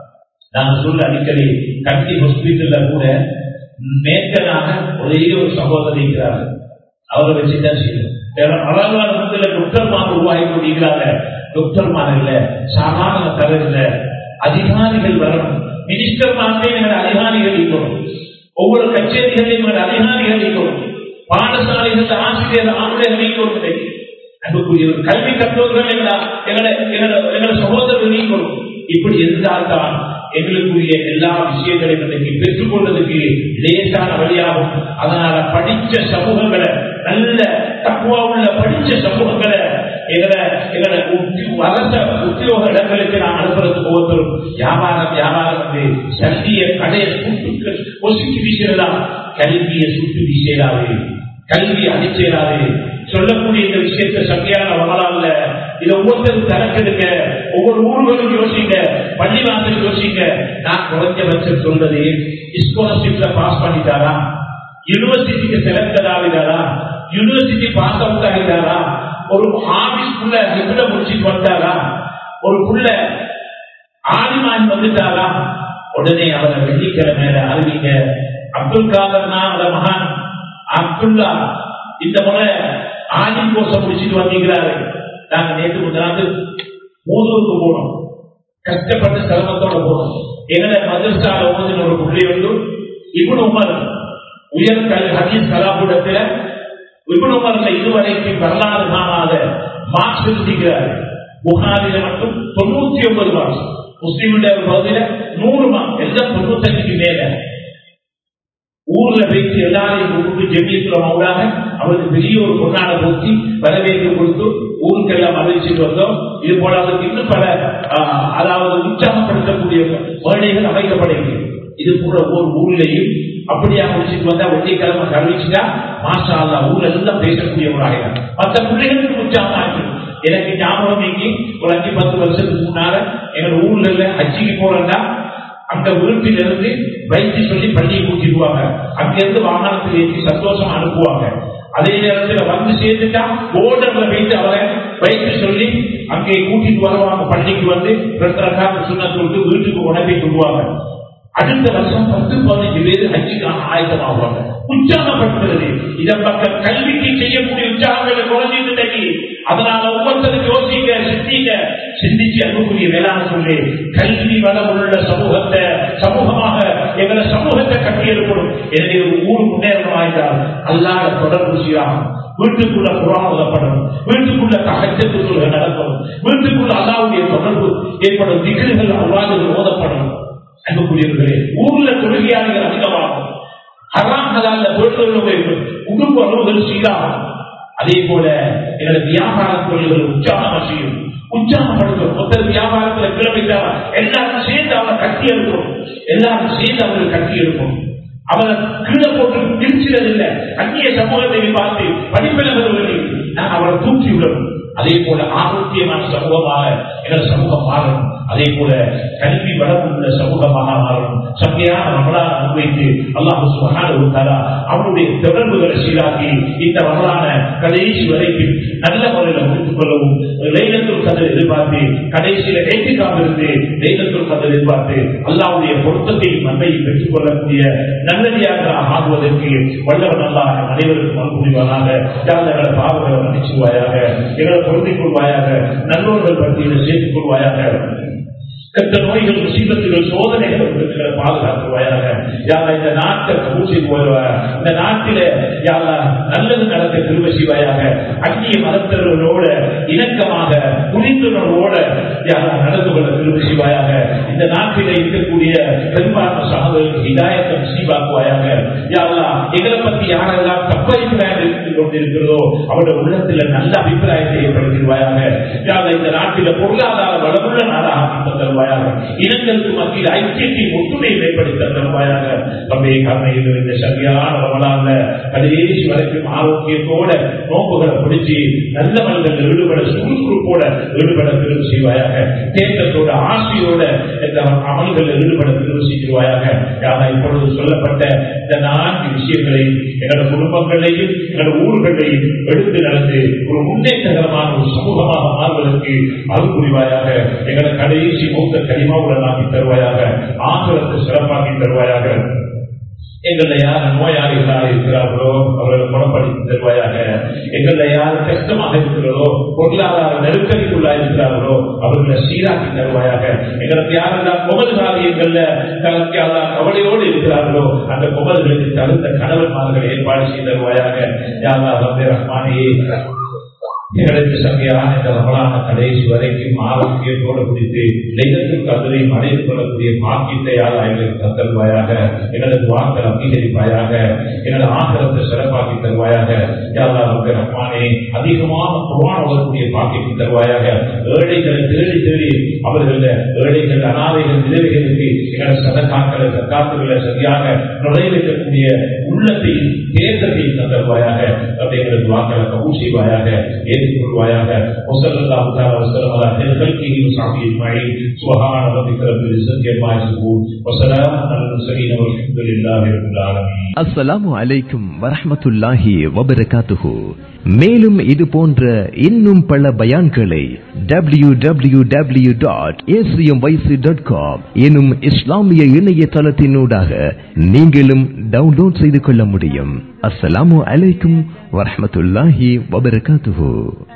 நான் சொல்ல அடிக்கடி கட்டி ஹாஸ்பிட்டல்ல கூட மேற்கனாக ஒரே ஒரு சகோதரி இருக்கிறார்கள் அவரை வச்சுதான் செய்யணும் அழகான டாக்டர்மார் உருவாகி கொண்டிருக்கிறாங்க டாக்டர்மார் இல்ல சாதாரண தரம் இல்ல அதிகாரிகள் வரணும் மினிஸ்டர் மாற்றே எங்கள் அதிகாரிகள் இருக்கணும் ஒவ்வொரு கச்சேரிகளையும் எங்கள் அதிகாரிகள் இருக்கணும் பாடசாலைகள் ஆசிரியர் ஆசிரியர்கள் இருக்கணும் அன்புக்குரிய கல்வி கற்றோர்கள் எங்களை எங்களை எங்களை சகோதரர்கள் நீக்கணும் இப்படி இருந்தால்தான் எங்களுக்குரிய எல்லா விஷயங்களையும் இன்றைக்கு பெற்றுக்கொள்வதற்கு லேசான வழியாகும் அதனால படிச்ச சமூகங்களை நல்ல தக்குவா உள்ள படிச்ச சமூகங்களை எங்களை எங்களை வளர்ந்த உத்தியோக இடங்களுக்கு நான் அனுப்புறதுக்கு ஒவ்வொருத்தரும் வியாபாரம் வியாபாரம் என்று சல்லிய கடையை சுட்டு ஒசுக்கி வீசலாம் கல்வியை சுட்டு வீசலாது கல்வி அடிச்சேராது சொல்லக்கூடிய இந்த விஷயத்தை சங்கையான வரலாறுல இதை ஒவ்வொருத்தரும் கணக்கெடுக்க ஒவ்வொரு ஊர்களும் யோசிங்க பள்ளிவாசல் யோசிங்க நான் குறைஞ்சபட்சம் சொல்றது ஸ்காலர்ஷிப்ல பாஸ் பண்ணிட்டாரா யூனிவர்சிட்டிக்கு செலக்டட் ஆகிட்டாரா யூனிவர்சிட்டி பாஸ் அவுட் ஆகிட்டாரா ஒரு ஆபீஸ் புள்ள ஹெப்ல முடிச்சுட்டு வந்தாரா ஒரு புள்ள ஆலிமான் வந்துட்டாரா உடனே அவரை வெள்ளிக்கிழமை அறிவிங்க அப்துல் காதர் அவர மகான் அப்துல்லா இந்த முறை ஆலிம் கோஷம் முடிச்சுட்டு வந்திருக்கிறாரு நாங்க நேற்று முன்னாந்து மூதூருக்கு போனோம் கஷ்டப்பட்டு சிரமத்தோட போனோம் எங்களை மதரசால ஓதின ஒரு புள்ளி வந்து இவனு உமர் உயர்கல் ஹதீஸ் கலாபுடத்துல இவனு உமர்ல இதுவரைக்கும் வரலாறு காணாத மார்க்ஸ் எழுதிக்கிறார் புகாரில மட்டும் தொண்ணூத்தி ஒன்பது மார்க்ஸ் முஸ்லீமுடைய பகுதியில நூறு மார்க் எல்லாம் தொண்ணூத்தஞ்சுக்கு மேல ஊர்ல வைத்து எல்லாரையும் கூப்பிட்டு ஜெமியத்துல மௌடாக அவருக்கு பெரிய ஒரு பொன்னாட போக்கி வரவேற்பு கொடுத்து ஊருக்கெல்லாம் அறிவிச்சுட்டு வந்தோம் இது போல அவருக்கு இன்னும் பல அதாவது உற்சாகப்படுத்தக்கூடிய வேலைகள் அமைக்கப்படுகிறது இது போல ஒவ்வொரு ஊர்லயும் அப்படியா முடிச்சுட்டு வந்தா வெள்ளிக்கிழமை அறிவிச்சுட்டா மாசா அல்லா ஊர்ல எல்லாம் பேசக்கூடியவராக மற்ற பிள்ளைகளுக்கு உற்சாகமா இருக்கு எனக்கு ஞாபகம் நீக்கி ஒரு அஞ்சு பத்து வருஷத்துக்கு முன்னால எங்க ஊர்ல ஹஜ்ஜிக்கு போறேன்னா அந்த வீட்டிலிருந்து வைத்து சொல்லி பள்ளியை கூட்டிடுவாங்க அங்கிருந்து வாகனத்தில் ஏற்றி சந்தோஷமா அனுப்புவாங்க அதே நேரத்தில் வந்து சேர்ந்துட்டா ஓடர்ல வைத்து அவரை வைத்து சொல்லி அங்கே கூட்டிட்டு வருவாங்க பள்ளிக்கு வந்து ரெண்டு ரகாத்து சுண்ணத்து விட்டு வீட்டுக்கு உணவை கொள்வாங்க அடுத்த வருஷம் பத்து பதினஞ்சு பேர் ஹஜ்ஜுக்கான ஆயத்தமாகுவாங்க உற்சாகப்படுத்துறது இதன் பக்கம் கல்விக்கு செய்யக்கூடிய உற்சாகங்களை குறைஞ்சிட்டு அதனால ஒவ்வொருத்தருக்கு யோசிக்க சிந்திக்க சிந்திச்சு அன்புக்குரிய வேளாண் சொல்லி கல்வி வளம் உள்ள சமூகத்தை சமூகமாக எங்களை சமூகத்தை கட்டியெழுப்படும் எனவே ஒரு ஊர் முன்னேறணும் ஆயிட்டால் அல்லாத தொடர்பு சீராகும் வீட்டுக்குள்ள குரான் ஓதப்படணும் வீட்டுக்குள்ள தகச்சத்துக்குள்ள நடக்கணும் வீட்டுக்குள்ள அல்லாவுடைய தொடர்பு ஏற்படும் திகழ்கள் அல்லாதுகள் ஓதப்படணும் அன்புக்குரியவர்களே ஊர்ல தொழுகையாளிகள் அதிகமாகும் ஹராம் ஹலால பொருட்கள் குடும்ப அளவுகள் சீராகும் அதே போல எங்களது வியாபார தொழில்கள் உற்சாகமா செய்யும் உற்சாகப்படுத்தும் மொத்த வியாபாரத்துல கிளம்பிட்டாங்க எல்லாரும் சேர்ந்து அவனை கட்டி எடுக்கணும் எல்லாரும் சேர்ந்து அவங்களை கட்டி எடுக்கணும் அவனை கீழே போட்டு பிரிச்சுறது இல்லை அந்நிய சமூகத்தை பார்த்து படிப்பினவர்கள் நான் அவரை தூக்கி விடணும் அதே போல ஆரோக்கியமான சமூகமாக எங்கள் சமூகம் மாறணும் அதே போல கல்வி வளமுள்ள சமூகமாக மாறணும் சங்கையான நம்மளால் முன்வைத்து அல்லாஹு சுகான அவனுடைய தொடர்புகளை சீராக்கி இந்த வரலான கடைசி வரைக்கும் நல்ல முறையில் முடித்துக் கொள்ளவும் லைலத்தில் கதிர் எதிர்பார்த்து கடைசியில ஏற்றிக்காம இருந்து லைலத்துல் கதிர் எதிர்பார்த்து அல்லாவுடைய பொருத்தத்தையும் நன்மையும் பெற்றுக் கொள்ளக்கூடிய நல்லடியாக ஆகுவதற்கு வல்லவன் அல்லா நம் அனைவருக்கும் அன்புரிவானாக யாழ்களை பாவங்களை மன்னிச்சுவாயாக எங்களை பொருந்திக் கொள்வாயாக நல்லோர்கள் பட்டியலில் சேர்த்துக் கொள்வாயாக கெட்ட நோய்கள் முசீபத்துகள் சோதனைகள் எங்களை பாதுகாத்துவாயாக யாரா இந்த நாட்டை பூசி போயிடுவார் இந்த நாட்டில யாரா நல்லது நடக்க திரும்ப செய்வாயாக அந்நிய மதத்தர்களோட இணக்கமாக புரிந்துணர்வோட யாரா நடந்து கொள்ள திரும்ப செய்வாயாக இந்த நாட்டில இருக்கக்கூடிய பெரும்பான்மை சகோதரர்களுக்கு இதாயத்தை சீவாக்குவாயாக யாரா எங்களை பத்தி யாரெல்லாம் தப்ப அபிப்பிராயம் இருந்து கொண்டிருக்கிறதோ அவருடைய உள்ளத்துல நல்ல அபிப்பிராயத்தை ஏற்படுத்திடுவாயாக யாரா இந்த நாட்டில பொருளாதார வளமுள்ள நாடாக தருவாயாக இனங்களுக்கு மத்தியில் ஐக்கியத்தை ஒற்றுமையை மேம்படுத்த தருவாயாக தம்பி கருணையில் இந்த சரியான ரமலான்ல கடைசி வரைக்கும் ஆரோக்கியத்தோட நோக்குகளை பிடிச்சி நல்ல மனிதர்கள் ஈடுபட சுறுசுறுப்போட ஈடுபட திரும்ப செய்வாயாக தேட்டத்தோட ஆசையோட இந்த அமல்களில் ஈடுபட திரும்ப செய்வாயாக யாரா இப்பொழுது சொல்லப்பட்ட இந்த நான்கு விஷயங்களை எங்களோட குடும்பங்களையும் எங்களோட ஊர்களையும் எடுத்து நடந்து ஒரு முன்னேற்றகரமான ஒரு சமூகமாக மாறுவதற்கு அருள் புரிவாயாக எங்களோட கடைசி மூத்த கனிமாவுடன் ஆக்கி தருவாயாக ஆசிரத்தை சிறப்பாக்கி தருவாயாக எங்களை யார் நோயாளிகளாக இருக்கிறார்களோ அவர்களை குணப்படுத்தி தருவாயாக எங்களை யார் கஷ்டமாக இருக்கிறதோ பொருளாதார நெருக்கடிக்குள்ளா இருக்கிறார்களோ அவர்களை சீராக்கி தருவாயாக எங்களுக்கு யாரெல்லாம் குமது காரியங்கள்ல கலக்கியாதான் கவலையோடு இருக்கிறார்களோ அந்த குமதுகளுக்கு தகுந்த கணவன்மார்கள் ஏற்பாடு செய்து தருவாயாக யாரா வந்து ரஹ்மானியே எங்களுக்கு சங்கையான இந்த ரமலான கடைசி வரைக்கும் ஆரோக்கியத்தோடு குறித்து லைலத்தில் கதிரையும் அடைந்து கொள்ளக்கூடிய பாக்கியத்தை யாரா எங்களுக்கு தந்தருவாயாக எங்களது வாக்கள் அங்கீகரிப்பாயாக எங்களது ஆசிரத்தை சிறப்பாக்கி தருவாயாக யாரா வந்து ரஹ்மானே அதிகமான குரான் வரக்கூடிய பாக்கியத்தை தருவாயாக ஏழைகளை தேடி தேடி அவர்கள் ஏழைகள் அனாதைகள் விதவைகளுக்கு எங்களது சதக்காக்களை சக்காத்துகளை சரியாக நுழைவிக்கக்கூடிய உள்ளத்தையும் தேர்தலையும் தந்தருவாயாக அப்படி எங்களது வாக்களை கபூல் செய்வாயாக ஏற்றுக்கொள்வாயாக وصلى الله تعالى وسلم على خير خلقه وصحبه اجمعين سبحان ربك رب العزه عما يصفون وسلام على المرسلين والحمد لله رب العالمين அஸ்ஸலாமு அலைக்கும் வரஹ்மத்துல்லாஹி வபரகாத்துஹு மேலும் இது போன்ற இன்னும் பல பயான்களை W W W dot dot com எனும் இஸ்லாமிய இணையதளத்தினூடாக நீங்களும் டவுன்லோட் செய்து கொள்ள முடியும் அஸ்ஸலாமு அலைக்கும் வரஹ்மத்துல்லாஹி வபரகாத்துஹு